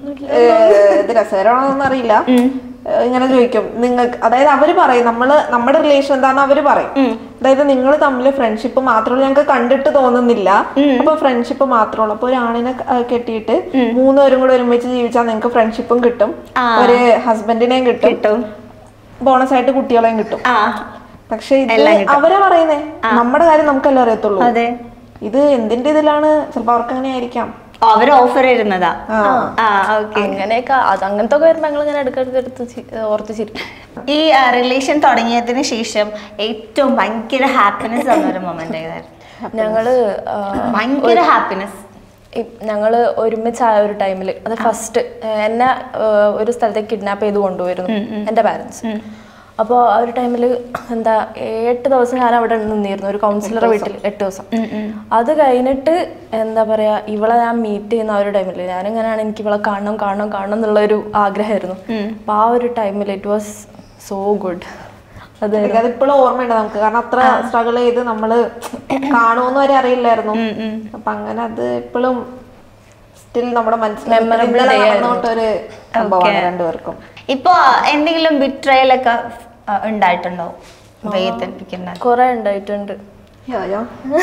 ഏഹ് ഇത് രസകരമാണോന്നൊന്നും അറിയില്ല ഏഹ് ഇങ്ങനെ ചോദിക്കും നിങ്ങൾക്ക് അതായത് അവര് പറയും നമ്മള് നമ്മുടെ റിലേഷൻ എന്താന്ന് അവര് പറയും അതായത് നിങ്ങൾ തമ്മിൽ ഫ്രണ്ട്ഷിപ്പ് മാത്രമേ ഞങ്ങൾക്ക് കണ്ടിട്ട് തോന്നുന്നില്ല അപ്പൊ ഫ്രണ്ട്ഷിപ്പ് മാത്രമുള്ളൂ അപ്പൊ ഒരു ആണിനെ ക- കെട്ടിയിട്ട് മൂന്നുപേരും കൂടെ ഒരുമിച്ച് ജീവിച്ചാൽ നിങ്ങൾക്ക് ഫ്രണ്ട്ഷിപ്പും കിട്ടും ഒരു ഹസ്ബൻഡിനെയും കിട്ടും കിട്ടും ബോണസ് ആയിട്ട് കുട്ടികളെയും കിട്ടും ആ പക്ഷെ ഇത് അവരാ പറയുന്നേ നമ്മുടെ കാര്യം നമുക്കല്ലേ അറിയത്തുള്ളൂ അതെ ഇത് എന്തിന്റെ ഇതിലാണ് ചിലപ്പോ അവർക്ക് അങ്ങനെ ആയിരിക്കാം ഓ, അവര് ഓഫർ ഇരുന്നതാ ആ ഓക്കെ അങ്ങനെയൊക്കെ അത് അങ്ങനത്തെ ഒക്കെ വരുമ്പോ ഞങ്ങൾ ഇങ്ങനെ ഇടയ്ക്കിടയ്ക്ക് എടുത്ത് ചി- ഓർത്ത് ചിരിക്കും ഈ റിലേഷൻ തുടങ്ങിയതിന് ശേഷം ഏറ്റവും ഭയങ്കര ഹാപ്പിനെസ് തന്ന ഒരു മൊമെന്റ് ഏതായിരുന്നു ഞങ്ങള് ആ, ഭയങ്കര ഹാപ്പിനെസ് ഈ- ഞങ്ങള് ഒരുമിച്ചായ ഒരു ടൈമിൽ അത് ഫസ്റ്റ് എന്നെ ആ, ഒരു സ്ഥലത്തേക്ക് കിഡ്നാപ്പ് ചെയ്ത് കൊണ്ടുപോയിരുന്നു എൻ്റെ പാരൻസ് അപ്പോൾ ആ ഒരു ടൈമിൽ എന്താ എട്ട് ദിവസം ഞാൻ അവിടെ നിന്നിരുന്നു ഒരു കൗൺസിലറുടെ വീട്ടിൽ എട്ട് ദിവസം അത് കഴിഞ്ഞിട്ട് എന്താ പറയാ ഇവളെ ഞാൻ മീറ്റ് ചെയ്യുന്ന ആ ഒരു ടൈമിൽ ഞാനിങ്ങനെയാണ് എനിക്ക് ഇവളെ കാണണം കാണണം കാണണം എന്നുള്ള ഒരു ആഗ്രഹമായിരുന്നു അപ്പൊ ആ ഒരു ടൈമിൽ ഇറ്റ് വാസ് സോ ഗുഡ് അതെ അതിപ്പോഴും ഓർമ്മയുണ്ട് നമുക്ക് കാരണം അത്ര സ്ട്രഗിൾ ചെയ്ത് നമ്മള് കാണുമെന്ന് വരെ അറിയില്ലായിരുന്നു അപ്പൊ അങ്ങനെ അത് ഇപ്പോഴും സ്റ്റിൽ നമ്മുടെ മനസ്സിൽ Memorable day ആയിരുന്നു. ഒരു സംഭവമാണ് രണ്ടുപേർക്കും ഇപ്പൊ എന്തെങ്കിലും ബിട്രയൽ ഒക്കെ ആ, ഉണ്ടായിട്ടുണ്ടോ വേദനിപ്പിക്കുന്ന കുറെ ഉണ്ടായിട്ടുണ്ട് യാ, യാ.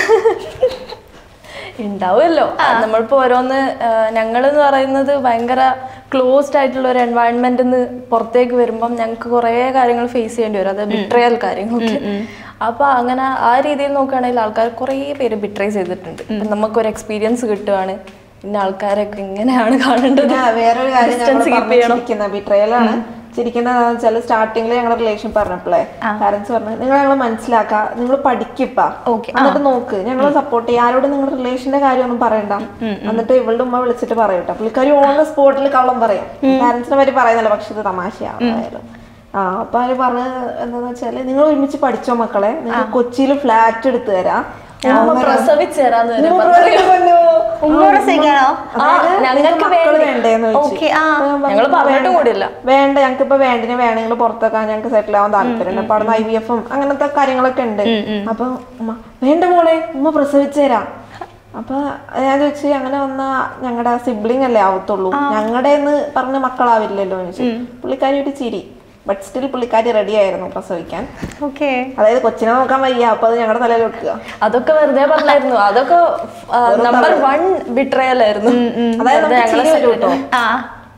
ഉണ്ടാവുമല്ലോ നമ്മളിപ്പോ ഓരോന്ന് ഞങ്ങൾ എന്ന് പറയുന്നത് ഭയങ്കര ക്ലോസ്ഡ് ആയിട്ടുള്ള ഒരു എൻവയൺമെന്റിൽ നിന്ന് പുറത്തേക്ക് വരുമ്പം ഞങ്ങൾക്ക് കുറേ കാര്യങ്ങൾ ഫേസ് ചെയ്യേണ്ടി വരും അത് ബിട്രയൽ കാര്യങ്ങളൊക്കെ അപ്പൊ അങ്ങനെ ആ രീതിയിൽ നോക്കുകയാണെങ്കിൽ ആൾക്കാർ കുറേ പേര് ബിട്രേ ചെയ്തിട്ടുണ്ട് ഇപ്പം നമുക്കൊരു എക്സ്പീരിയൻസ് കിട്ടുകയാണ് പിന്നെ ആൾക്കാരൊക്കെ ഇങ്ങനെയാണ് കാണേണ്ടത് പിന്നെ വേറൊരു കാര്യം Distance keep ചെയ്യണം. ചിരിക്കുന്ന ബിട്രയലാണ് ചിരിക്കുന്നതെന്ന് വെച്ചാൽ സ്റ്റാർട്ടിങ്ങിൽ ഞങ്ങളുടെ റിലേഷൻ പറഞ്ഞപ്പോഴേ പാരന്റ്സ് പറഞ്ഞു നിങ്ങൾ ഞങ്ങളെ മനസ്സിലാക്ക നിങ്ങൾ പഠിക്കിപ്പാ Okay, എന്നിട്ട് നോക്ക് ഞങ്ങൾ സപ്പോർട്ട് ചെയ്യും ആരോടും നിങ്ങളുടെ റിലേഷന്റെ കാര്യമൊന്നും പറയണ്ട എന്നിട്ട് ഇവളുടെ ഉമ്മ വിളിച്ചിട്ട് പറയട്ടെ പുള്ളിക്കാരി ഓൺ ദ സ്പോട്ടിൽ കള്ളം പറയും പാരന്റ്സിനെ പറ്റി പറയുന്നില്ല പക്ഷെ ഇത് തമാശയാവായാലും ആ അപ്പൊ അവര് പറഞ്ഞത് എന്താന്ന് വെച്ചാല് നിങ്ങൾ ഒരുമിച്ച് പഠിച്ചോ മക്കളെ നിങ്ങൾ കൊച്ചിയിൽ ഫ്ലാറ്റ് എടുത്തു തരാം ഉമ്മ പ്രസവിച്ച് തരാന്ന് വരെ ഉമ്മ പറഞ്ഞു. പറഞ്ഞു. ഉമ്മോടെ സഹിക്കാനോ ആ, ഞങ്ങൾക്ക് മക്കള് വേണ്ടി. വേണ്ടേന്ന് ചോദിച്ചു ഓക്കെ ആ അപ്പൊ ഞാൻ പറഞ്ഞു, ഞങ്ങൾ പറഞ്ഞിട്ടും കൂടിയില്ല വേണ്ട ഞങ്ങൾക്ക് ഇപ്പൊ വേണ്ടിന് വേണമെങ്കിൽ പുറത്തൊക്കെ ഞങ്ങൾക്ക് സെറ്റിൽ ആവാൻ താല്പര്യമുണ്ട് അപ്പൊ അവിടെ ഐ വി എഫും അങ്ങനത്തെ കാര്യങ്ങളൊക്കെ ഉണ്ട് അപ്പൊ ഉമ്മ വേണ്ട മോളെ ഉമ്മ പ്രസവിച്ചു തരാം അപ്പൊ ഞാൻ ചോദിച്ചു അങ്ങനെ വന്ന ഞങ്ങളുടെ സിബ്ലിംഗ് അല്ലേ ആവത്തുള്ളൂ ഞങ്ങളുടെ എന്ന് പറഞ്ഞ മക്കളാവില്ലല്ലോ എന്ന് ചോദിച്ചു പുള്ളിക്കാരി ഒരു ചിരി ബട്ട് സ്റ്റിൽ പുള്ളിക്കാരി റെഡി ആയിരുന്നു പ്രസവിക്കാൻ ഓക്കെ അതായത് കൊച്ചിനെ നോക്കാൻ വയ്യ അപ്പൊ അത് ഞങ്ങളുടെ തലയിൽ വെക്കുക അതൊക്കെ വെറുതെ പറഞ്ഞായിരുന്നു അതൊക്കെ നമ്പർ വൺ ബിട്രയൽ ആയിരുന്നു അതായത് നമുക്ക് ചിരി വരും കേട്ടോ ആ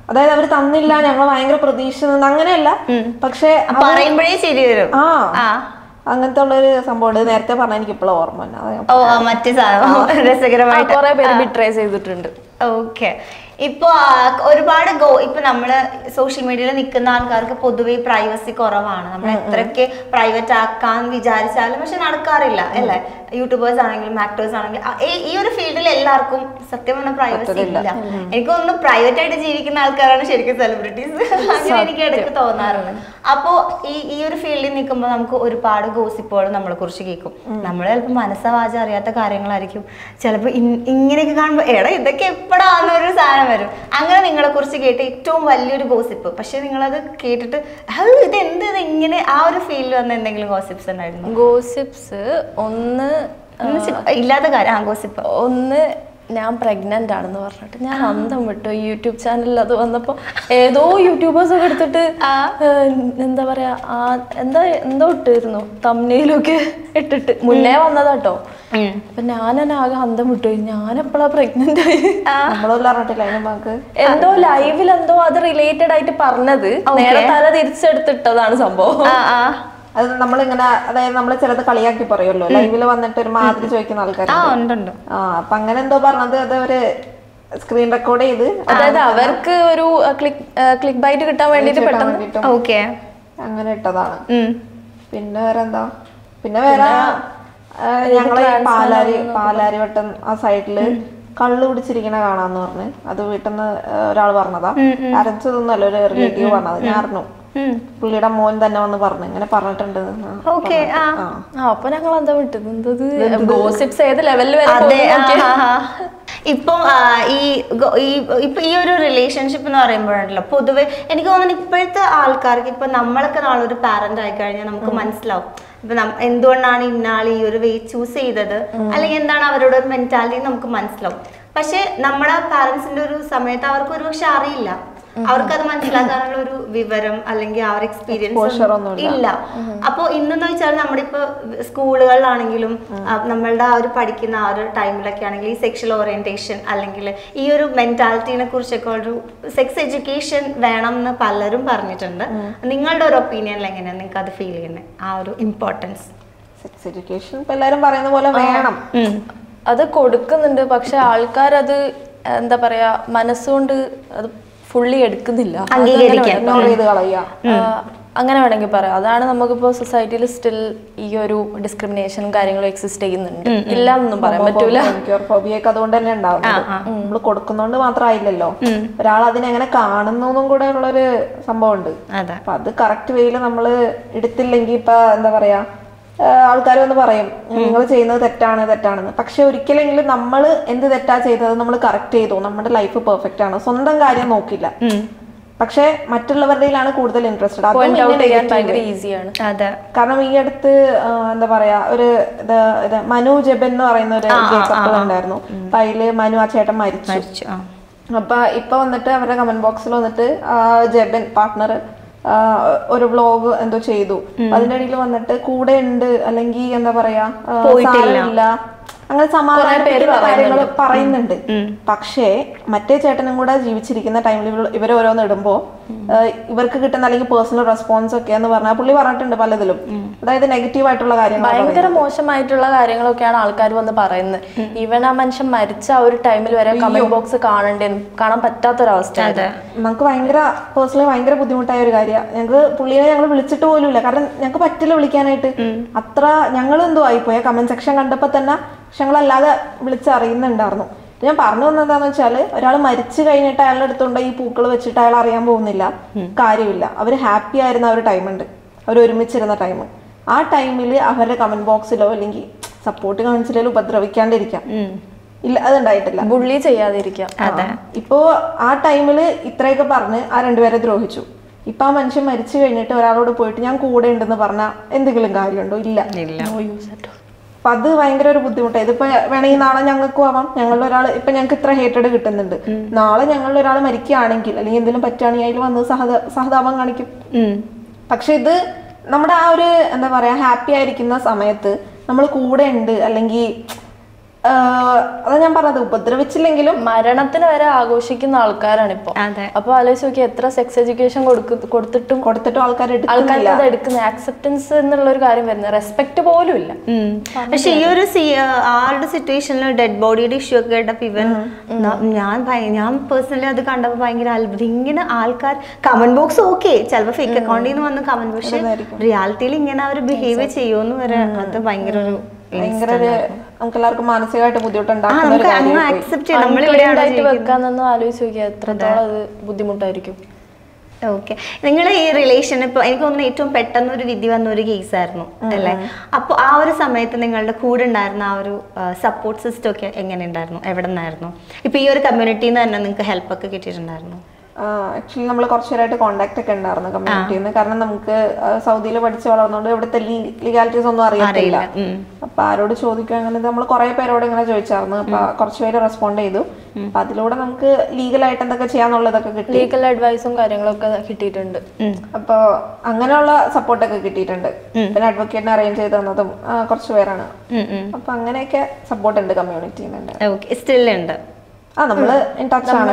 അതായത് അവർ തന്നില്ല ഞങ്ങൾ ഭയങ്കര പ്രതീക്ഷ നിന്ന് അങ്ങനെയല്ല പക്ഷെ പറയുമ്പോഴേ ശരി വരും ആ ആ അങ്ങനത്തെ ഉള്ളൊരു സംഭവം ഉണ്ട് നേരത്തെ പറഞ്ഞ എനിക്ക് ഇപ്പോഴും ഓർമ്മ വന്നു. അതാ ഞാൻ ഓ ആ, മറ്റേ സാധനം രസകരമായിട്ട് കുറെ പേര് ബിട്രേ ചെയ്തിട്ടുണ്ട് ഓക്കെ ഇപ്പൊ ആ, ഒരുപാട് ഗോ ഇപ്പൊ നമ്മള് സോഷ്യൽ മീഡിയയിൽ നിൽക്കുന്ന ആൾക്കാർക്ക് പൊതുവെ പ്രൈവസി കുറവാണ് നമ്മൾ എത്രയൊക്കെ പ്രൈവറ്റ് ആക്കാൻ വിചാരിച്ചാലും പക്ഷെ നടക്കാറില്ല അല്ലേ യൂട്യൂബേഴ്സ് ആണെങ്കിലും ആക്ടേഴ്സ് ആണെങ്കിലും ആ, ഈ- ഈ ഒരു ഫീൽഡിൽ എല്ലാവർക്കും സത്യം പറഞ്ഞ പ്രൈവസി ഇല്ല എനിക്ക് തോന്നുന്നു പ്രൈവറ്റ് ആയിട്ട് ജീവിക്കുന്ന ആൾക്കാരാണ് ശരിക്കും സെലിബ്രിറ്റീസ് അങ്ങനെ എനിക്ക് ഇടയ്ക്ക് തോന്നാറുണ്ട് അപ്പോ ഈ ഈ ഒരു ഫീൽഡിൽ നിൽക്കുമ്പോൾ നമുക്ക് ഒരുപാട് ഗോസിപ്പുകൾ നമ്മളെ കുറിച്ച് കേൾക്കും നമ്മൾ ചിലപ്പോൾ മനസ്സവാച അറിയാത്ത കാര്യങ്ങളായിരിക്കും ചിലപ്പോൾ ഇങ്ങനെയൊക്കെ കാണുമ്പോൾ എടാ ഇതൊക്കെ എപ്പോഴാന്നൊരു സാധനം വരും അങ്ങനെ നിങ്ങളെ കുറിച്ച് കേട്ട് ഏറ്റവും വലിയൊരു ഗോസിപ്പ് പക്ഷെ നിങ്ങളത് കേട്ടിട്ട് "ഹൗ, ഇത് എന്ത് ഇത് ഇങ്ങനെ ആ ഒരു ഫീലിൽ വന്ന എന്തെങ്കിലും ഗോസിപ്സ് ഉണ്ടായിരുന്നു ഗോസിപ്സ് ഒന്ന് ഒന്ന് ചി- ഇല്ലാത്ത കാര്യം ആ ഗോസിപ്പ് ഒന്ന് ഞാൻ പ്രഗ്നന്റ് ആണെന്ന് പറഞ്ഞിട്ട് ഞാൻ അന്തം വിട്ടു യൂട്യൂബ് ചാനലിൽ അത് വന്നപ്പോ ഏതോ യൂട്യൂബേഴ്സ് ഒക്കെ എടുത്തിട്ട് ഏഹ്, എന്താ പറയാ ആ എന്താ എന്തോ ഇട്ടിരുന്നു തമ്മിലൊക്കെ ഇട്ടിട്ട് മുന്നേ വന്നതാട്ടോ അപ്പൊ ഞാൻ തന്നെ ആകെ അന്തം വിട്ടു ഞാൻ എപ്പോഴാ പ്രഗ്നന്റ് ആയി നമ്മളൊന്നും അറിഞ്ഞിട്ടില്ല അതിന് നമുക്ക് എന്തോ ലൈവിൽ എന്തോ അത് റിലേറ്റഡ് ആയിട്ട് പറഞ്ഞത് നേരെ തല തിരിച്ചെടുത്തിട്ടതാണ് സംഭവം ആ ആ അത് നമ്മളിങ്ങനെ അതായത് നമ്മൾ ചിലത് കളിയാക്കി പറയുമല്ലോ ലൈവിൽ വന്നിട്ട് ഒരു മാതിരി ചോദിക്കുന്ന ആൾക്കാർ ആ ഉണ്ടുണ്ട് ആ അപ്പൊ അങ്ങനെ എന്തോ പറഞ്ഞത് അത് ഒരു സ്ക്രീൻ റെക്കോർഡ് ചെയ്ത് അതായത് അവർക്ക് ഒരു ക്ലിക്ക് ക്ലിക്ക് ബൈറ്റ് കിട്ടാൻ വേണ്ടിട്ട് കിട്ടാൻ പെട്ടെന്ന് വേണ്ടിയിട്ടും ഓക്കെ അങ്ങനെ ഇട്ടതാണ് പിന്നെ വേറെ എന്താ പിന്നെ വേറെ ആ, ഞങ്ങളെ ഈ പാലാരി പാലാരി വട്ടം ആ സൈഡില് കള്ള് കുടിച്ചിരിക്കണ കാണാന്ന് പറഞ്ഞ് അത് വീട്ടിൽ നിന്ന് ഒരാൾ പറഞ്ഞതാ അരച്ചതൊന്നുമല്ല ഒരു റിലേറ്റീവ് പറഞ്ഞത് ഞാൻ അറിഞ്ഞു പുള്ളിയുടെ മോൻ തന്നെ വന്ന് പറഞ്ഞു ഇങ്ങനെ പറഞ്ഞിട്ടുണ്ട് എന്ന്. ഓക്കെ ആ ആ ആ അപ്പൊ ഞങ്ങൾ എന്താ വിട്ടത് എന്തത് ഗോസിപ്സ് ഏത് ലെവലിൽ വരെ അതെ പോകുന്നു ആ, നോക്കിയേ. ആ, ആ. ഇപ്പം ആ, ഈ ഗോ- ഈ ഇപ്പൊ ഈ ഒരു റിലേഷൻഷിപ്പ് എന്ന് പറയുമ്പോഴല്ലോ പൊതുവെ എനിക്ക് തോന്നുന്നു ഇപ്പോഴത്തെ ആൾക്കാർക്ക് ഇപ്പൊ നമ്മളൊക്കെ നാളെ ഒരു പാരന്റ് ആയി കഴിഞ്ഞാൽ നമുക്ക് മനസ്സിലാവും ഇപ്പൊ നം- എന്തുകൊണ്ടാണ് ഇന്നാൾ ഈ ഒരു വേ ചൂസ് ചെയ്തത് അല്ലെങ്കിൽ എന്താണ് അവരുടെ ഒരു മെന്റാലിറ്റി നമുക്ക് മനസ്സിലാവും പക്ഷെ നമ്മുടെ പാരന്റ്സിന്റെ ഒരു സമയത്ത് അവർക്ക് ഒരുപക്ഷെ അറിയില്ല അവർക്കത് മനസ്സിലാക്കാനുള്ള ഒരു വിവരം അല്ലെങ്കിൽ ആ ഒരു എക്സ്പീരിയൻസ് Exposure ഒന്നുമില്ല. ഇല്ല അപ്പൊ ഇന്നെന്ന് വെച്ചാൽ നമ്മുടെ ഇപ്പൊ സ്കൂളുകളിലാണെങ്കിലും ആ, നമ്മളുടെ ആ ഒരു പഠിക്കുന്ന ആ ഒരു ടൈമിലൊക്കെ ആണെങ്കിൽ ഈ സെക്ഷൽ ഓറിയന്റേഷൻ അല്ലെങ്കിൽ ഈ ഒരു മെന്റാലിറ്റിനെ കുറിച്ചൊക്കെ ഒരു സെക്സ് എഡ്യൂക്കേഷൻ വേണം എന്ന് പലരും പറഞ്ഞിട്ടുണ്ട് നിങ്ങളുടെ ഒരു ഒപ്പീനിയനിൽ എങ്ങനെയാണ് നിങ്ങൾക്ക് അത് ഫീൽ ചെയ്യുന്നത് ആ ഒരു ഇമ്പോർട്ടൻസ് സെക്സ് എഡ്യൂക്കേഷൻ ഇപ്പൊ എല്ലാരും പറയുന്ന പോലെ വേണം അത് കൊടുക്കുന്നുണ്ട് പക്ഷെ ആൾക്കാരത് എന്താ പറയാ മനസ്സുകൊണ്ട് അത് ഫുള്ളി എടുക്കുന്നില്ല അത് അങ്ങനെ അംഗീകരിക്കാൻ. വേണം. ഇഗ്നോർ ചെയ്ത് കളയുക ആ, അങ്ങനെ വേണമെങ്കിൽ പറയാം അതാണ് നമുക്കിപ്പോ സൊസൈറ്റിയിൽ സ്റ്റിൽ ഈ ഒരു ഡിസ്ക്രിമിനേഷനും കാര്യങ്ങളും എക്സിസ്റ്റ് ചെയ്യുന്നുണ്ട് ഇല്ല എന്നൊന്നും പറയാൻ പറ്റൂല ഫോബിയൊക്കെ അതുകൊണ്ട് തന്നെ ഉണ്ടാവുന്നത് നമ്മൾ കൊടുക്കുന്നോണ്ട് മാത്രമായില്ലല്ലോ ഒരാൾ അതിനെങ്ങനെ കാണുന്നു എന്നും കൂടെ ഉള്ളൊരു സംഭവം ഉണ്ട് അതെ അപ്പൊ അത് കറക്റ്റ് വേയിൽ നമ്മൾ എടുത്തില്ലെങ്കിൽ ഇപ്പൊ എന്താ പറയാ ആൾക്കാർ വന്ന് പറയും നിങ്ങൾ ചെയ്യുന്നത് തെറ്റാണ് തെറ്റാണെന്ന് പക്ഷെ ഒരിക്കലെങ്കിലും നമ്മൾ എന്ത് തെറ്റാ ചെയ്തത് നമ്മൾ കറക്റ്റ് ചെയ്തു നമ്മുടെ ലൈഫ് പെർഫെക്റ്റ് ആണ് സ്വന്തം കാര്യം നോക്കില്ല പക്ഷെ മറ്റുള്ളവരുടെയിലാണ് കൂടുതൽ ഇൻട്രസ്റ്റഡ് പോയിന്റ് അതും ഔട്ട് പിന്നെ ചെയ്യാൻ negative. ഭയങ്കര ഈസിയാണ് അതെ കാരണം ഈ അടുത്ത് ആ, എന്താ പറയാ ഒരു ഇത് ഇത് മനു ജബൻ എന്ന് പറയുന്ന ഒരു കപ്പിൾ ഉണ്ടായിരുന്നു അപ്പൊ അതില് മനു ആ ചേട്ടൻ മരിച്ചു മരിച്ചു ആ അപ്പൊ ഇപ്പൊ വന്നിട്ട് അവരുടെ കമന്റ് ബോക്സിൽ വന്നിട്ട് ആ ജബൻ പാർട്ട്ണർ ഒരു വ്ലോഗ് എന്തോ ചെയ്തു അപ്പൊ അതിന്റെ ഇടയിൽ വന്നിട്ട് കൂടെ ഉണ്ട് അല്ലെങ്കിൽ എന്താ പറയാ ആ, സാരമില്ല അങ്ങനെ സമാധാനപ്പെടുന്ന കാര്യങ്ങൾ പറയുന്നുണ്ട് പക്ഷേ മറ്റേ ചേട്ടനും കൂടെ ജീവിച്ചിരിക്കുന്ന ടൈമിൽ ഇവർ ഓരോന്ന് ഇടുമ്പോ ആ, ഇവർക്ക് കിട്ടുന്ന അല്ലെങ്കിൽ പേഴ്സണൽ റെസ്പോൺസ് ഒക്കെ എന്ന് പറഞ്ഞാൽ പുള്ളി പറഞ്ഞിട്ടുണ്ട് പലതിലും അതായത് നെഗറ്റീവ് ആയിട്ടുള്ള കാര്യങ്ങൾ ഭയങ്കര മോശമായിട്ടുള്ള കാര്യങ്ങളൊക്കെയാണ് ആൾക്കാർ വന്ന് പറയുന്നത് ഈവൻ ആ മനുഷ്യൻ മരിച്ച ആ ഒരു ടൈമിൽ വരെ കമന്റ് ബോക്സ് കാണണ്ടേ കാണാൻ പറ്റാത്തൊരവസ്ഥ അതെ നമുക്ക് ഭയങ്കര പേഴ്സണലി ഭയങ്കര ബുദ്ധിമുട്ടായ ഒരു കാര്യമാണ് ഞങ്ങൾക്ക് പുള്ളിനെ ഞങ്ങൾ വിളിച്ചിട്ട് പോലുമില്ല കാരണം ഞങ്ങൾക്ക് പറ്റില്ല വിളിക്കാനായിട്ട് അത്ര ഞങ്ങൾ എന്തോ ആയിപ്പോയ കമന്റ് സെക്ഷൻ കണ്ടപ്പോ തന്നെ പക്ഷെ ഞങ്ങളല്ലാതെ വിളിച്ചറിയുന്നുണ്ടായിരുന്നു ഞാൻ പറഞ്ഞു വന്നത് എന്താന്ന് വെച്ചാല് ഒരാൾ മരിച്ചു കഴിഞ്ഞിട്ട് അയാളുടെ അടുത്തുണ്ട് ഈ പൂക്കൾ വെച്ചിട്ട് അയാൾ അറിയാൻ പോകുന്നില്ല കാര്യമില്ല അവര് ഹാപ്പി ആയിരുന്ന ആ ഒരു ടൈമുണ്ട് അവർ ഒരുമിച്ചിരുന്ന ടൈം ആ ടൈമിൽ അവരുടെ കമന്റ് ബോക്സിലോ അല്ലെങ്കിൽ സപ്പോർട്ട് കാണിച്ചില്ലെങ്കിലും ഉപദ്രവിക്കാണ്ടിരിക്കാം ഇല്ല അതുണ്ടായിട്ടില്ല ബുള്ളി ചെയ്യാതിരിക്കാം അതെ ഇപ്പോ ആ ടൈമില് ഇത്രയൊക്കെ പറഞ്ഞ് ആ രണ്ടുപേരെ ദ്രോഹിച്ചു ഇപ്പൊ ആ മനുഷ്യൻ മരിച്ചു കഴിഞ്ഞിട്ട് ഒരാളോട് പോയിട്ട് ഞാൻ കൂടെ ഉണ്ടെന്ന് പറഞ്ഞാൽ എന്തെങ്കിലും കാര്യമുണ്ടോ ഇല്ല ഇല്ല No use at all. അപ്പൊ അത് ഭയങ്കര ഒരു ബുദ്ധിമുട്ടാണ് ഇതിപ്പോ വേണമെങ്കിൽ നാളെ ഞങ്ങൾക്കും ആവാം ഞങ്ങളിൽ ഒരാൾ ഇപ്പൊ ഞങ്ങൾക്ക് ഇത്ര ഹേറ്റഡ് കിട്ടുന്നുണ്ട് നാളെ ഞങ്ങളിൽ ഒരാൾ മരിക്കുകയാണെങ്കിൽ അല്ലെങ്കിൽ എന്തെങ്കിലും പറ്റുകയാണെങ്കിൽ അതിൽ വന്ന് സഹത സഹതാപം കാണിക്കും ഉം. പക്ഷെ ഇത് നമ്മുടെ ആ ഒരു എന്താ പറയാ ഹാപ്പി ആയിരിക്കുന്ന സമയത്ത് നമ്മൾ കൂടെ ഉണ്ട് അല്ലെങ്കിൽ ആഹ് അതാ ഞാൻ പറഞ്ഞത് ഉപദ്രവിച്ചില്ലെങ്കിലും മരണത്തിന് വരെ ആഘോഷിക്കുന്ന ആൾക്കാരാണ് ഇപ്പൊ അതെ അപ്പൊ ആലോചിച്ച് നോക്കി എത്ര സെക്സ് എഡ്യൂക്കേഷൻ കൊടുത്തിട്ടും കൊടുത്തിട്ടും ആൾക്കാർ ആൾക്കാർക്ക് അത് എടുക്കുന്ന ആക്സെപ്റ്റൻസ് എന്നുള്ള ഒരു കാര്യം വരുന്നത് റെസ്പെക്ട് പോലും ഇല്ല ഉം. പക്ഷെ ഈ ഒരു സി ആളുടെ സിറ്റുവേഷനിൽ ഡെഡ് ബോഡിയുടെ ഇഷ്യൂ ഒക്കെ കേട്ടപ്പോ ഇവൻ ന- ഞാൻ ഭയ- ഞാൻ പേഴ്സണലി അത് കണ്ടപ്പോൾ ഭയങ്കര അത്ഭുതം ഇങ്ങനെ ആൾക്കാർ കമന്റ് ബോക്സ് ഓക്കെ ചിലപ്പോൾ ഫേക്ക് അക്കൗണ്ടിൽ നിന്ന് വന്ന് കമന്റ് പക്ഷെ റിയാലിറ്റിയിൽ ഇങ്ങനെ അവർ ബിഹേവ് ചെയ്യുമെന്ന് വരെ അത് ഭയങ്കര ഒരു ഭയങ്കര ഒരു നമുക്ക് എല്ലാവർക്കും മാനസികമായിട്ട് ആ ബുദ്ധിമുട്ടുണ്ടാക്കുന്ന ഒരു നമുക്ക് അങ്ങ് കാര്യമായി അക്സെപ്റ്റ് ചെയ്യാം നമ്മളിവിടെയാണ് ആയിട്ട് വെക്കാന്നൊന്ന് ആലോചിച്ച് നോക്കിയാൽ എത്രത്തോളം അത് ബുദ്ധിമുട്ടായിരിക്കും ഓക്കെ നിങ്ങൾ ഈ റിലേഷൻ ഇപ്പൊ എനിക്ക് തോന്നുന്നു ഏറ്റവും പെട്ടെന്ന് ഒരു വിധി വന്ന ഒരു കേസ് ആയിരുന്നു അല്ലേ അപ്പൊ ആ ഒരു സമയത്ത് നിങ്ങളുടെ കൂടെ ഉണ്ടായിരുന്ന ആ ഒരു സപ്പോർട്ട് സിസ്റ്റം ഒക്കെ എങ്ങനെ ഉണ്ടായിരുന്നു എവിടെ നിന്നായിരുന്നു ഇപ്പൊ ഈ ഒരു കമ്മ്യൂണിറ്റിയിൽ നിന്ന് തന്നെ നിങ്ങൾക്ക് ഹെൽപ്പ് ഒക്കെ കിട്ടിയിട്ടുണ്ടായിരുന്നു ആക്ച്വലി നമ്മൾ കുറച്ചു നേരമായിട്ട് കോണ്ടാക്ട് ഒക്കെ ഉണ്ടായിരുന്നു കമ്മ്യൂണിറ്റിയിൽ നിന്ന് കാരണം നമുക്ക് സൗദിയിൽ പഠിച്ച് വളർന്നുകൊണ്ട് ഇവിടുത്തെ ലീഗാലിറ്റീസ് ഒന്നും അറിയത്തില്ല ഉം. അപ്പൊ ആരോട് ചോദിക്കുക അങ്ങനെ നമ്മൾ കുറെ പേരോട് ഇങ്ങനെ ചോദിച്ചായിരുന്നു അപ്പൊ കുറച്ച് പേര് റെസ്പോണ്ട് ചെയ്തു അപ്പൊ അതിലൂടെ നമുക്ക് ലീഗലായിട്ട് എന്തൊക്കെ ചെയ്യാന്നുള്ളതൊക്കെ കിട്ടി ലീഗൽ അഡ്വൈസും കാര്യങ്ങളൊക്കെ കിട്ടിയിട്ടുണ്ട് അപ്പൊ അങ്ങനെയുള്ള സപ്പോർട്ടൊക്കെ കിട്ടിയിട്ടുണ്ട് പിന്നെ അഡ്വക്കേറ്റിനെ അറേഞ്ച് ചെയ്ത് തന്നതും ആ, കുറച്ച് പേരാണ് അപ്പൊ അങ്ങനെയൊക്കെ സപ്പോർട്ട് ഉണ്ട് കമ്മ്യൂണിറ്റിയിൽ നിന്ന് ഓക്കെ സ്റ്റിൽ ഉണ്ട് ആ നമ്മള് ഇൻ ടച്ച് ആണ്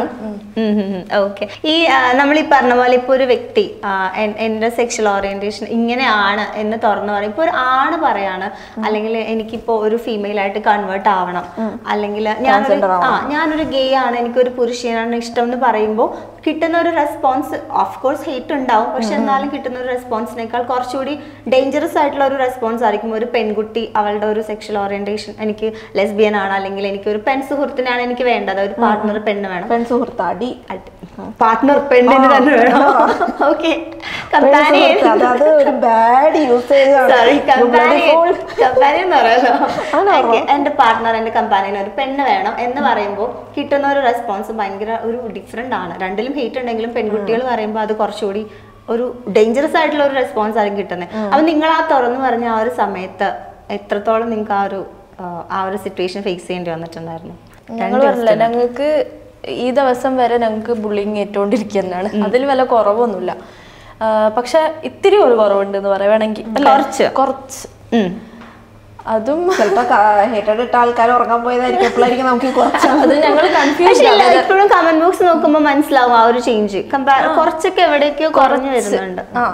ഓക്കെ ഈ നമ്മൾ ഈ പറഞ്ഞ പോലെ ഇപ്പൊ ഒരു വ്യക്തി ആ, എൻ- എന്റെ സെക്ഷൽ ഓറിയന്റേഷൻ ഇങ്ങനെയാണ് എന്ന് തുറന്നു പറയും ഇപ്പൊ ഒരു ആണ് പറയാണ് അല്ലെങ്കിൽ എനിക്കിപ്പോ ഒരു ഫീമെയിൽ ആയിട്ട് കൺവേർട്ട് ആവണം അല്ലെങ്കിൽ ഞാനൊരു ആ ഞാനൊരു ഗേ ആണ് എനിക്കൊരു പുരുഷനാണ് ഇഷ്ടം എന്ന് പറയുമ്പോൾ കിട്ടുന്ന ഒരു റെസ്പോൺസ് ഓഫ് കോഴ്സ് ഹേറ്റ് ഉണ്ടാവും പക്ഷെ എന്നാലും കിട്ടുന്ന ഒരു റെസ്പോൺസിനേക്കാൾ കുറച്ചുകൂടി ഡേഞ്ചറസ് ആയിട്ടുള്ള ഒരു റെസ്പോൺസ് ആയിരിക്കും ഒരു പെൺകുട്ടി അവളുടെ ഒരു സെക്ഷൽ ഓറിയന്റേഷൻ എനിക്ക് ലെസ്ബിയൻ ആണ് അല്ലെങ്കിൽ എനിക്ക് ഒരു പെൺ സുഹൃത്തിനാണ് എനിക്ക് വേണ്ടത് ഒരു പാർട്ട്ണർ പെണ്ണ് വേണം പെൺ സുഹൃത്ത് അടി പാർട്ട്ണർ പെണ്ണിന് തന്നെ വേണം ഓക്കെ കമ്പാനിയൻ സുഹൃത്ത്, അത് ഒരു bad usage sorry companion companion എന്ന് പറയാലോ Okay, എന്റെ പാർട്ട്ണർ എന്റെ കമ്പാനിയൻ ഒരു പെണ്ണ് വേണം എന്ന് പറയുമ്പോൾ കിട്ടുന്ന ഒരു റെസ്പോൺസ് ഭയങ്കര ഒരു ഡിഫറെന്റ് ആണ് രണ്ടിലും ഹേറ്റ് ഉണ്ടെങ്കിലും പെൺകുട്ടികൾ പറയുമ്പോൾ അത് കുറച്ചുകൂടി ഒരു ഡേഞ്ചറസ് ആയിട്ടുള്ള ഒരു റെസ്പോൺസ് ആയിരിക്കും കിട്ടുന്നത് അപ്പൊ നിങ്ങൾ ആ തുറന്നു പറഞ്ഞ ആ ഒരു സമയത്ത് എത്രത്തോളം നിങ്ങൾക്ക് ആ ഒരു ആ, ആ ഒരു സിറ്റുവേഷൻ ഫേസ് ചെയ്യേണ്ടി വന്നിട്ടുണ്ടായിരുന്നു ഞങ്ങൾ പറഞ്ഞില്ല ഞങ്ങൾക്ക് ഈ ദിവസം വരെ ഞങ്ങൾക്ക് ബുള്ളിങ് ഏറ്റുകൊണ്ടിരിക്കുന്നതാണ് അതിൽ വല്ല കുറവൊന്നുമില്ല ആ, പക്ഷെ ഇത്തിരി ഒരു കുറവുണ്ട് എന്ന് പറയുവാണെങ്കിൽ അല്ലേ? കുറച്ച്. കുറച്ച് ഉം. അതും ചിലപ്പോ ഹേറ്റഡ് ഇട്ട ആൾക്കാർ ഉറങ്ങാൻ പോയതായിരിക്കും എപ്പോഴായിരിക്കും നമുക്ക് ഈ കുറച്ച് അത് ഞങ്ങൾ കൺഫ്യൂസ് പക്ഷെ ഇല്ല ഇപ്പോഴും കമന്റ് ബോക്സ് നോക്കുമ്പോൾ മനസ്സിലാവും ആ ഒരു ചേഞ്ച് കുറച്ചൊക്കെ എവിടേക്കോ കുറഞ്ഞു വരുന്നുണ്ട് ആ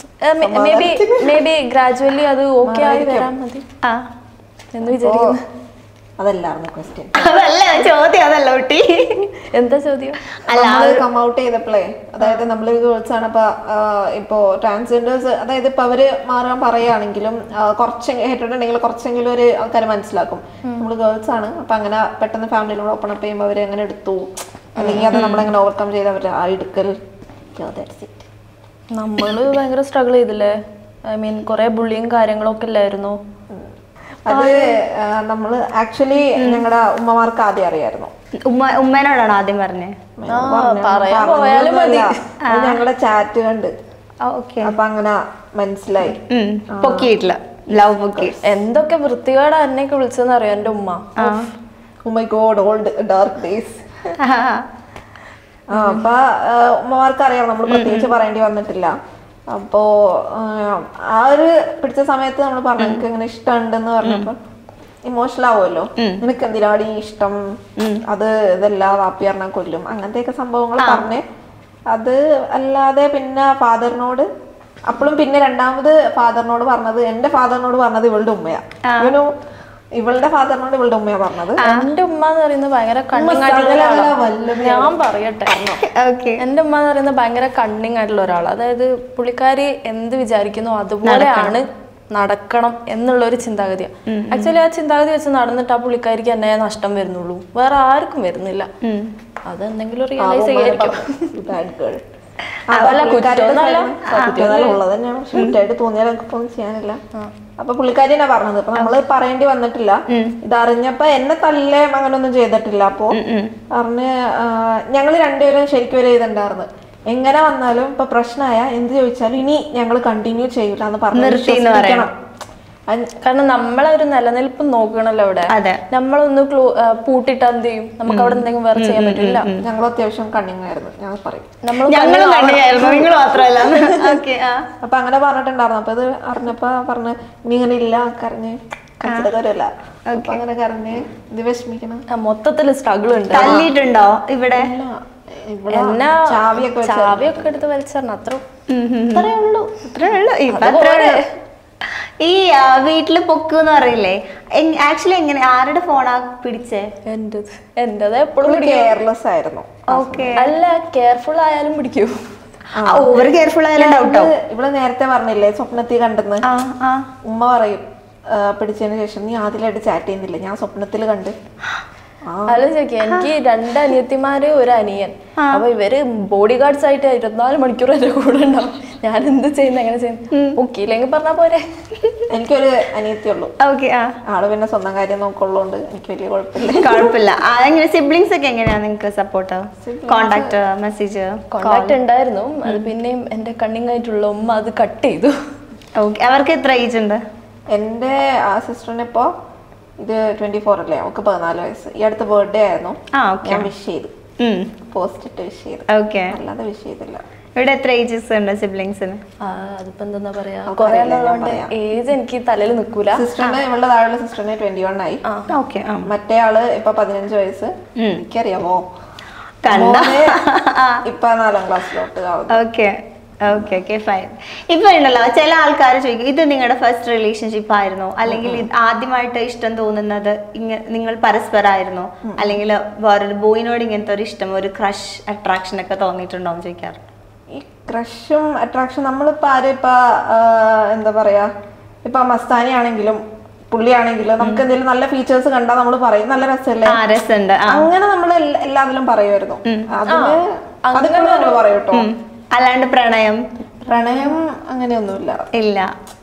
maybe maybe gradually അത് ഓക്കെ ആയി വരാൻ മതി ആ എന്ന് വിചാരിക്കുന്നു അതല്ലായിരുന്നു ക്വസ്റ്റ്യൻ അതല്ല ചോദ്യം അതല്ല കുട്ടി എന്താ ചോദ്യം അല്ല നമ്മള് കം ഔട്ട് ചെയ്തപ്പോഴേ അതായത് നമ്മൾ ഗേൾസ് ആണ് ഇപ്പൊ ആ, ഇപ്പോ ട്രാൻസ്ജെൻഡേഴ്സ് അതായത് ഇപ്പൊ അവര് മാറാൻ പറയുകയാണെങ്കിലും ആ, കുറച്ച് ഹേറ്റിട്ടുണ്ടെങ്കിൽ കുറച്ചെങ്കിലും ഒരു ആൾക്കാർ മനസ്സിലാക്കും നമ്മൾ ഗേൾസ് ആണ് അപ്പൊ അങ്ങനെ പെട്ടെന്ന് ഫാമിലിയിലൂടെ ഓപ്പൺ അപ്പ് ചെയ്യുമ്പോൾ അവര് എങ്ങനെ എടുത്തു അല്ലെങ്കിൽ അത് നമ്മളെങ്ങനെ ഓവർകം ചെയ്ത് അവർ ആ എടുക്കൽ Yeah, that's it. നമ്മള് ഭയങ്കര സ്ട്രഗിൾ ചെയ്തില്ലേ ഐ മീൻ കുറെ ബുള്ളിയും കാര്യങ്ങളൊക്കെ ഇല്ലായിരുന്നു അത് ആ, നമ്മള് ആക്ച്വലി ഞങ്ങളുടെ ഉമ്മമാർക്ക് ആദ്യം അറിയായിരുന്നു ഉമ്മ ഉമ്മേനോടാണ് ആദ്യം പറഞ്ഞേ ആ പറയാൻ പോയാലും മതി ഞങ്ങളുടെ ചാറ്റ് കണ്ട് ഓക്കെ അപ്പൊ അങ്ങനെ മനസ്സിലായി പൊക്കിയിട്ടില്ല ലവ് പൊക്കി എന്തൊക്കെ വൃത്തികേടാ എന്നെയൊക്കെ വിളിച്ചെന്ന് അറിയാം എൻ്റെ ഉമ്മ oh my God old dark days ആ അപ്പൊ ആ, ഉമ്മമാർക്ക് അറിയാം നമ്മൾ പ്രത്യേകിച്ച് പറയേണ്ടി വന്നിട്ടില്ല അപ്പോ ആ, ആ ഒരു പിടിച്ച സമയത്ത് നമ്മൾ പറഞ്ഞു എനിക്ക് ഇങ്ങനെ ഇഷ്ടമുണ്ടെന്ന് പറഞ്ഞപ്പോ ഇമോഷണൽ ആവുമല്ലോ നിനക്ക് എന്തിനാടി ഇഷ്ടം അത് ഇതല്ല വാപ്പി പറഞ്ഞാൽ കൊല്ലും അങ്ങനത്തെയൊക്കെ സംഭവങ്ങൾ പറഞ്ഞ് അത് അല്ലാതെ പിന്നെ ഫാദറിനോട് അപ്പോഴും പിന്നെ രണ്ടാമത് ഫാദറിനോട് പറഞ്ഞത് എന്റെ ഫാദറിനോട് പറഞ്ഞത് ഇവളുടെ ഉമ്മയാ ഇവനു ഇവളുടെ ഫാദറിനോട് ഇവളുടെ ഉമ്മയാ പറഞ്ഞത് എൻ്റെ ഉമ്മ എന്ന് പറയുന്നത് ഭയങ്കര കണ്ണിങ് ആയിട്ടുള്ള ഒരാളാണ് ഞാൻ പറയട്ടെ ഓക്കെ എൻ്റെ ഉമ്മ എന്ന് പറയുന്നത് ഭയങ്കര കണ്ണിങ് ആയിട്ടുള്ള ഒരാളാണ് അതായത് പുള്ളിക്കാരി എന്ത് വിചാരിക്കുന്നു അതുപോലെയാണ് നടക്കണം എന്നുള്ള ഒരു ചിന്താഗതിയാണ് ആക്ച്വലി ആ ചിന്താഗതി വെച്ച് നടന്നിട്ട് ആ പുള്ളിക്കാരിക്ക് എന്നെ നഷ്ടം വരുന്നുള്ളൂ വേറെ ആർക്കും വരുന്നില്ല അതെന്തെങ്കിലും റിയലൈസ് ചെയ്യായിരിക്കും ബാഡ് ഗേൾ അതല്ല, കുറ്റമൊന്നുമല്ല. ഉള്ളത് തന്നെയാണ് പക്ഷെ കുറ്റമായിട്ട് തോന്നിയാൽ നമുക്ക് ഒന്നും ചെയ്യാനില്ല അപ്പൊ പുള്ളിക്കാരി തന്നെ പറഞ്ഞത് അപ്പൊ നമ്മള് പറയേണ്ടി വന്നിട്ടില്ല ഇത് അറിഞ്ഞപ്പോ എന്നെ തല്ലേ അങ്ങനൊന്നും ചെയ്തിട്ടില്ല അപ്പൊ പറഞ്ഞ് ആ, ഞങ്ങള് രണ്ടുപേരും ശരിക്കും ഒരു ഇതുണ്ടായിരുന്നു എങ്ങനെ വന്നാലും ഇപ്പൊ പ്രശ്നമായ എന്ത് ചോദിച്ചാലും ഇനി ഞങ്ങൾ കണ്ടിന്യൂ ചെയ്യൂല എന്ന് പറഞ്ഞു നിർത്തിന്ന് വിശ്വസിപ്പിക്കണം. അത് കാരണം നമ്മളെ ഒരു നിലനിൽപ്പ് നോക്കണല്ലോ അവിടെ അതെ നമ്മളൊന്ന് ക്ലൂ പൂട്ടിട്ട് എന്ത് ചെയ്യും നമുക്ക് അവിടെ എന്തെങ്കിലും വേറെ ചെയ്യാൻ പറ്റില്ല ഞങ്ങൾ അത്യാവശ്യം കണ്ണിങ് ആയിരുന്നു ഞാൻ പറയും നമ്മൾ ഞങ്ങളും കണ്ടിയായിരുന്നു നിങ്ങൾ മാത്രമല്ല ഓക്കെ ആ അപ്പൊ അങ്ങനെ പറഞ്ഞിട്ടുണ്ടായിരുന്നു അപ്പൊ ഇത് അറിഞ്ഞപ്പോ പറഞ്ഞ് ഇനി ഇങ്ങനെ ഇല്ല കരഞ്ഞ് കച്ചടക്കാരല്ല അപ്പൊ അങ്ങനെ കരഞ്ഞ് ഇത് വിഷമിക്കണം ആ, മൊത്തത്തില് സ്ട്രഗിൾ ഉണ്ട് തല്ലിയിട്ടുണ്ടോ ഇവിടെ അല്ല, ഇവിടെ എന്നാ ചാവിയൊക്കെ വെച്ച് ചാവിയൊക്കെ എടുത്ത് വലിച്ചറിഞ്ഞ അത്ര അത്രേ ഉള്ളൂ ഇത്രേ ഉള്ളൂ ഇപ്പൊ അത്രേ ഉള്ളൂ ഈ ആ, വീട്ടില് പൊക്കെന്ന് പറയില്ലേ ആക്ച്വലി എങ്ങനെ ആരുടെ ഫോണാ പിടിച്ചേ എന്റത് എന്റത് എപ്പോഴും കെയർലെസ് ആയിരുന്നു ഓക്കെ അല്ല കെയർഫുൾ ആയാലും പിടിക്കൂ ഓവർ കെയർഫുൾ ആയാലും ഡൗട്ടോ ഇത് ഇവിടെ നേരത്തെ പറഞ്ഞില്ലേ സ്വപ്നത്തിൽ കണ്ടെന്ന് ആ ആ ഉമ്മ പറയും ആ, പിടിച്ചതിന് ശേഷം നീ ആദ്യമായിട്ട് ചാറ്റ് ചെയ്യുന്നില്ല ഞാൻ സ്വപ്നത്തിൽ കണ്ട് അല്ല ചോദിക്കാം എനിക്ക് രണ്ട് അനിയത്തിമാര് ഒരു അനിയൻ അപ്പൊ ഇവര് ബോഡി ഗാർഡ്സ് ആയിട്ട് ഇരുപത്തിനാല് മണിക്കൂർ എന്റെ കൂടെ ഉണ്ടാവും ഞാൻ എന്ത് ചെയ്യുന്നു എങ്ങനെ ചെയ്യുന്നു മുക്കിയില്ലെങ്കിൽ പറഞ്ഞാ പോരെ എനിക്കൊരു അനിയത്തിയുള്ളൂ ഓക്കെ ആ ആള് പിന്നെ സ്വന്തം കാര്യം നോക്കുള്ളതുകൊണ്ട് എനിക്ക് വലിയ കുഴപ്പമില്ല കുഴപ്പമില്ല ആ, എങ്ങനെ സിബ്ലിങ്സ് ഒക്കെ എങ്ങനെയാ നിങ്ങൾക്ക് സപ്പോർട്ട് കോണ്ടാക്ട് മെസ്സേജ് കോണ്ടാക്ട് ഉണ്ടായിരുന്നു അത് പിന്നെയും എന്റെ കണ്ണിങ് ആയിട്ടുള്ള ഉമ്മ അത് കട്ട് ചെയ്തു ഓക്കെ അവർക്ക് എത്ര ഏജ് ഉണ്ട് എൻ്റെ ആ സിസ്റ്ററിന് ഇപ്പോ ഇത് ട്വന്റി ഫോർ അല്ലേ അവൾക്ക് പതിനാല് വയസ്സ് ഈ അടുത്ത ബർത്ത്ഡേ ആയിരുന്നു ആ ഓക്കെ ഞാൻ വിഷ് ചെയ്തു പോസ്റ്റ് ഇട്ട് വിഷ് ചെയ്തു ഓക്കെ അല്ലാതെ വിഷ് ചെയ്തില്ല ഇവിടെ എത്ര ഏജസ് ഉണ്ട് സിബ്ലിങ്സിന് ആ അതിപ്പോ എന്താ പറയാ അവൾക്ക് കൊറേ അറിയില്ല, ഞാൻ ഉള്ളതുകൊണ്ട് പറയാം. ഏജ് എനിക്ക് തലയിൽ നിക്കൂല സിസ്റ്ററിന് ഇവളുടെ താഴെയുള്ള സിസ്റ്ററിന് ട്വന്റി വൺ ആയി ഓക്കെ ആ മറ്റേ ആള് ഇപ്പൊ പതിനഞ്ച് വയസ്സ് എനിക്കറിയാമോ കണ്ട മോന് ഇപ്പൊ നാലാം ക്ലാസ്സിലോട്ട് ആവുന്നു ഓക്കെ ഓക്കെ ഓക്കെ ഫൈൻ ഇപ്പൊ ഉണ്ടല്ലോ ചില ആൾക്കാർ ചോദിക്കും ഇത് നിങ്ങളുടെ ഫസ്റ്റ് റിലേഷൻഷിപ്പ് ആയിരുന്നോ അല്ലെങ്കിൽ ഇത് ആദ്യമായിട്ട് ഇഷ്ടം തോന്നുന്നത് ഇങ്ങ നിങ്ങൾ പരസ്പരമായിരുന്നോ അല്ലെങ്കിൽ വേറൊരു ബോയിനോട് ഇങ്ങനത്തെ ഒരു ഇഷ്ടം ഒരു ക്രഷ് അട്രാക്ഷൻ ഒക്കെ തോന്നിയിട്ടുണ്ടോ എന്ന് ചോദിക്കാറ് ഈ ക്രഷും അട്രാക്ഷൻ നമ്മളിപ്പോ ആരും ഇപ്പൊ ആ, എന്താ പറയാ ഇപ്പൊ മസ്താനി ആണെങ്കിലും പുള്ളിയാണെങ്കിലും നമുക്ക് എന്തെങ്കിലും നല്ല ഫീച്ചേഴ്സ് കണ്ടാൽ നമ്മൾ പറയും നല്ല രസമല്ലേ ആ രസമുണ്ട് ആ അങ്ങനെ നമ്മൾ എല്ലാത്തിലും പറയുമായിരുന്നു അതിന് അതൊക്കെ നമ്മൾ പറയും കേട്ടോ അല്ലാണ്ട് പ്രണയം പ്രണയം അങ്ങനെയൊന്നുമില്ല ഇല്ല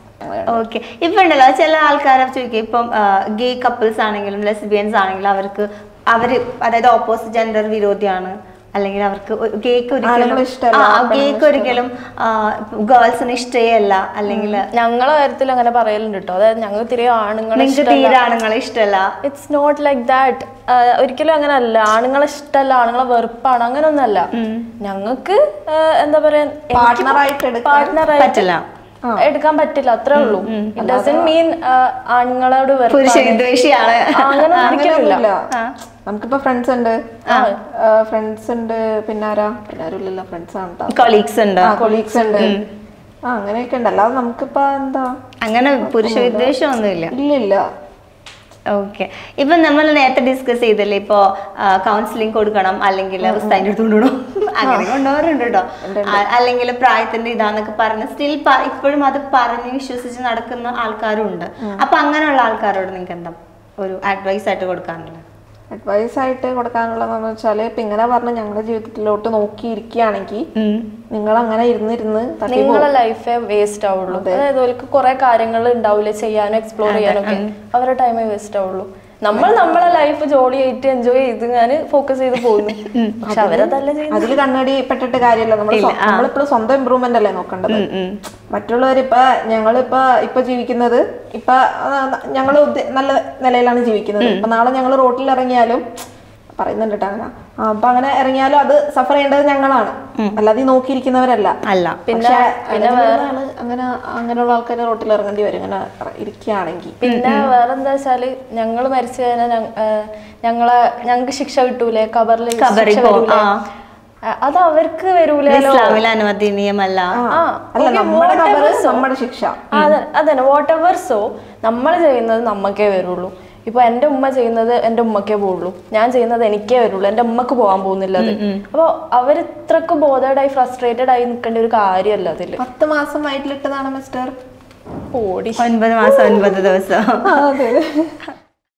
ഓക്കെ ഇപ്പൊ ഉണ്ടല്ലോ ചില ആൾക്കാരെ ചോദിക്കും ഇപ്പം ഗേ കപ്പിൾസ് ആണെങ്കിലും ലെസ്ബിയൻസ് ആണെങ്കിലും അവർക്ക് അവര് അതായത് ഓപ്പോസിറ്റ് ജെൻഡർ വിരോധിയാണ് അല്ലെങ്കിൽ അവർക്ക് ഗേക്ക് ഒരിക്കലും ആണുങ്ങളെ ഇഷ്ടമല്ല, ആ ഗേക്ക് ഒരിക്കലും ഗേൾസിന് ഇഷ്ടമല്ല അല്ലെങ്കിൽ ഞങ്ങളെ കാര്യത്തിൽ അങ്ങനെ പറയലുണ്ട് കേട്ടോ അതായത് ഞങ്ങൾ തിരെ ആണുങ്ങളെ നിങ്ങൾക്ക് തീരെ ആണുങ്ങളെ ഇഷ്ടമല്ല ഇറ്റ്സ് നോട്ട് ലൈക്ക് ദാറ്റ് ഒരിക്കലും അങ്ങനെ അല്ല ആണുങ്ങളെ ഇഷ്ടമല്ല ആണുങ്ങളെ വെറുപ്പാണ് അങ്ങനെ ഒന്നല്ല ഞങ്ങൾക്ക് എന്താ പറയാ പാർട്ട്ണറായിട്ട് എടുക്കാൻ പാർട്ട്ണറായി പറ്റില്ല എടുക്കാൻ പറ്റില്ല അത്രേ ഉള്ളൂ ഇറ്റ് ഡസൻ മീൻ ആണുങ്ങളോട് പുരുഷ വെറുപ്പാണ് വിദ്വേഷിയാണ് ആ, അങ്ങനെ ഒരിക്കലുമില്ല അങ്ങനെയൊന്നുമില്ല നമുക്കിപ്പോ ഫ്രണ്ട്സ് ഉണ്ട് ഫ്രണ്ട്സ് ഉണ്ട് പിന്നെ ആരാ പിന്നെ ആരും ഇല്ലല്ലോ ഫ്രണ്ട്സ് ആണ് ട്ടോ. കൊളീഗ്സ് ഉണ്ട് ആ കൊളീഗ്സ് ഉണ്ട് ആ അങ്ങനെയൊക്കെ ഉണ്ട് അല്ലാതെ നമുക്കിപ്പോ എന്താ അങ്ങനെ പുരുഷ വിദ്വേഷം ഒന്നുമില്ല ഇല്ലില്ല ഓക്കെ ഇപ്പൊ നമ്മൾ നേരത്തെ ഡിസ്കസ് ചെയ്തല്ലേ ഇപ്പോ കൗൺസിലിംഗ് കൊടുക്കണം അല്ലെങ്കിൽ ഉസ്താദിന്റെ അടുത്ത് കൊണ്ടുവിടും അങ്ങനെ കൊണ്ടുപോകാറുണ്ട് കേട്ടോ അല്ലെങ്കിൽ പ്രായത്തിന്റെ ഇതാന്നൊക്കെ പറഞ്ഞ് സ്റ്റിൽ ഇപ്പോഴും അത് പറഞ്ഞ് വിശ്വസിച്ച് നടക്കുന്ന ആൾക്കാരും ഉണ്ട് അപ്പൊ അങ്ങനെയുള്ള ആൾക്കാരോട് നിങ്ങൾക്ക് എന്താ ഒരു അഡ്വൈസ് ആയിട്ട് കൊടുക്കാനുള്ളത് അഡ്വൈസ് ആയിട്ട് കൊടുക്കാനുള്ളതെന്ന് വെച്ചാല് ഇപ്പൊ ഇങ്ങനെ പറഞ്ഞ് ഞങ്ങളുടെ ജീവിതത്തിലോട്ട് നോക്കിയിരിക്കുകയാണെങ്കിൽ നിങ്ങൾ അങ്ങനെ ഇരുന്നിരുന്ന് തട്ടി നിങ്ങളെ ലൈഫേ വേസ്റ്റ് ആവുള്ളൂ അതായത് അവർക്ക് കുറെ കാര്യങ്ങൾ ഉണ്ടാവില്ല ചെയ്യാനും എക്സ്പ്ലോർ ചെയ്യാനും ഒക്കെ അവരുടെ ടൈമേ വേസ്റ്റ് ആവുള്ളൂ നമ്മൾ നമ്മളെ ലൈഫ് ജോളി ആയിട്ട് എൻജോയ് ചെയ്ത് ഞാൻ ഫോക്കസ് ചെയ്ത് പോകുന്നു പക്ഷെ അവരതല്ല ചെയ്യുന്നത് അതിൽ കണ്ണടി പെട്ടിട്ട് കാര്യമില്ല നമ്മൾ നമ്മളിപ്പോഴും സ്വന്തം ഇമ്പ്രൂവ്മെന്റ് അല്ലേ നോക്കേണ്ടത് മറ്റുള്ളവർ ഇപ്പൊ ഞങ്ങളിപ്പോ ഇപ്പൊ ജീവിക്കുന്നത് ഇപ്പൊ ഞങ്ങൾ നല്ല നിലയിലാണ് ജീവിക്കുന്നത് ഇപ്പൊ നാളെ ഞങ്ങൾ റോട്ടിൽ ഇറങ്ങിയാലും പറയുന്നുണ്ട് കേട്ടോ അങ്ങനെ ആ, അപ്പൊ അങ്ങനെ ഇറങ്ങിയാലും അത് സഫർ ചെയ്യേണ്ടത് ഞങ്ങളാണ് അല്ലാതെ ഈ നോക്കിയിരിക്കുന്നവരല്ല അല്ല പിന്നെ പിന്നെ ആള് അങ്ങനെ അങ്ങനെയുള്ള ആൾക്കാർ റോട്ടിൽ ഇറങ്ങേണ്ടി വരും ഇങ്ങനെ ഇരിക്കുകയാണെങ്കിൽ പിന്നെ വേറെന്താ വെച്ചാല് ഞങ്ങൾ മരിച്ചു കഴിഞ്ഞാൽ ഞങ്ങ- ആ, ഞങ്ങളെ ഞങ്ങൾക്ക് ശിക്ഷ കിട്ടൂലേ കബറിൽ ഖബറിൽ ശിക്ഷ പോകും, വരൂലേ? ആ. ആ, അത് അവർക്ക് വരൂലല്ലോ ഇസ്ലാമിൽ അനുവദനീയമല്ല ആ അല്ല okay, നമ്മുടെ whatever കബറ് so. നമ്മുടെ ശിക്ഷ ആ, അതെ അതന്നെ വാട്ട് എവർ സോ നമ്മൾ ചെയ്യുന്നത് നമ്മക്കേ വരുള്ളൂ ഇപ്പൊ എന്റെ ഉമ്മ ചെയ്യുന്നത് എന്റെ ഉമ്മക്കേ പോവുള്ളൂ ഞാൻ ചെയ്യുന്നത് എനിക്കേ വരുള്ളൂ എന്റെ ഉമ്മക്ക് പോകാൻ പോകുന്നില്ല അത് അപ്പൊ അവർ ഇത്രക്ക് ബോധേഡായി ഫ്രസ്ട്രേറ്റഡ് ആയി നിൽക്കേണ്ട ഒരു കാര്യമല്ല അതില് പത്ത് മാസം വയറ്റിലിട്ടതാണ് മിസ്റ്റർ ഓടി ഒൻപത് മാസം ഒൻപത് ദിവസം അതെ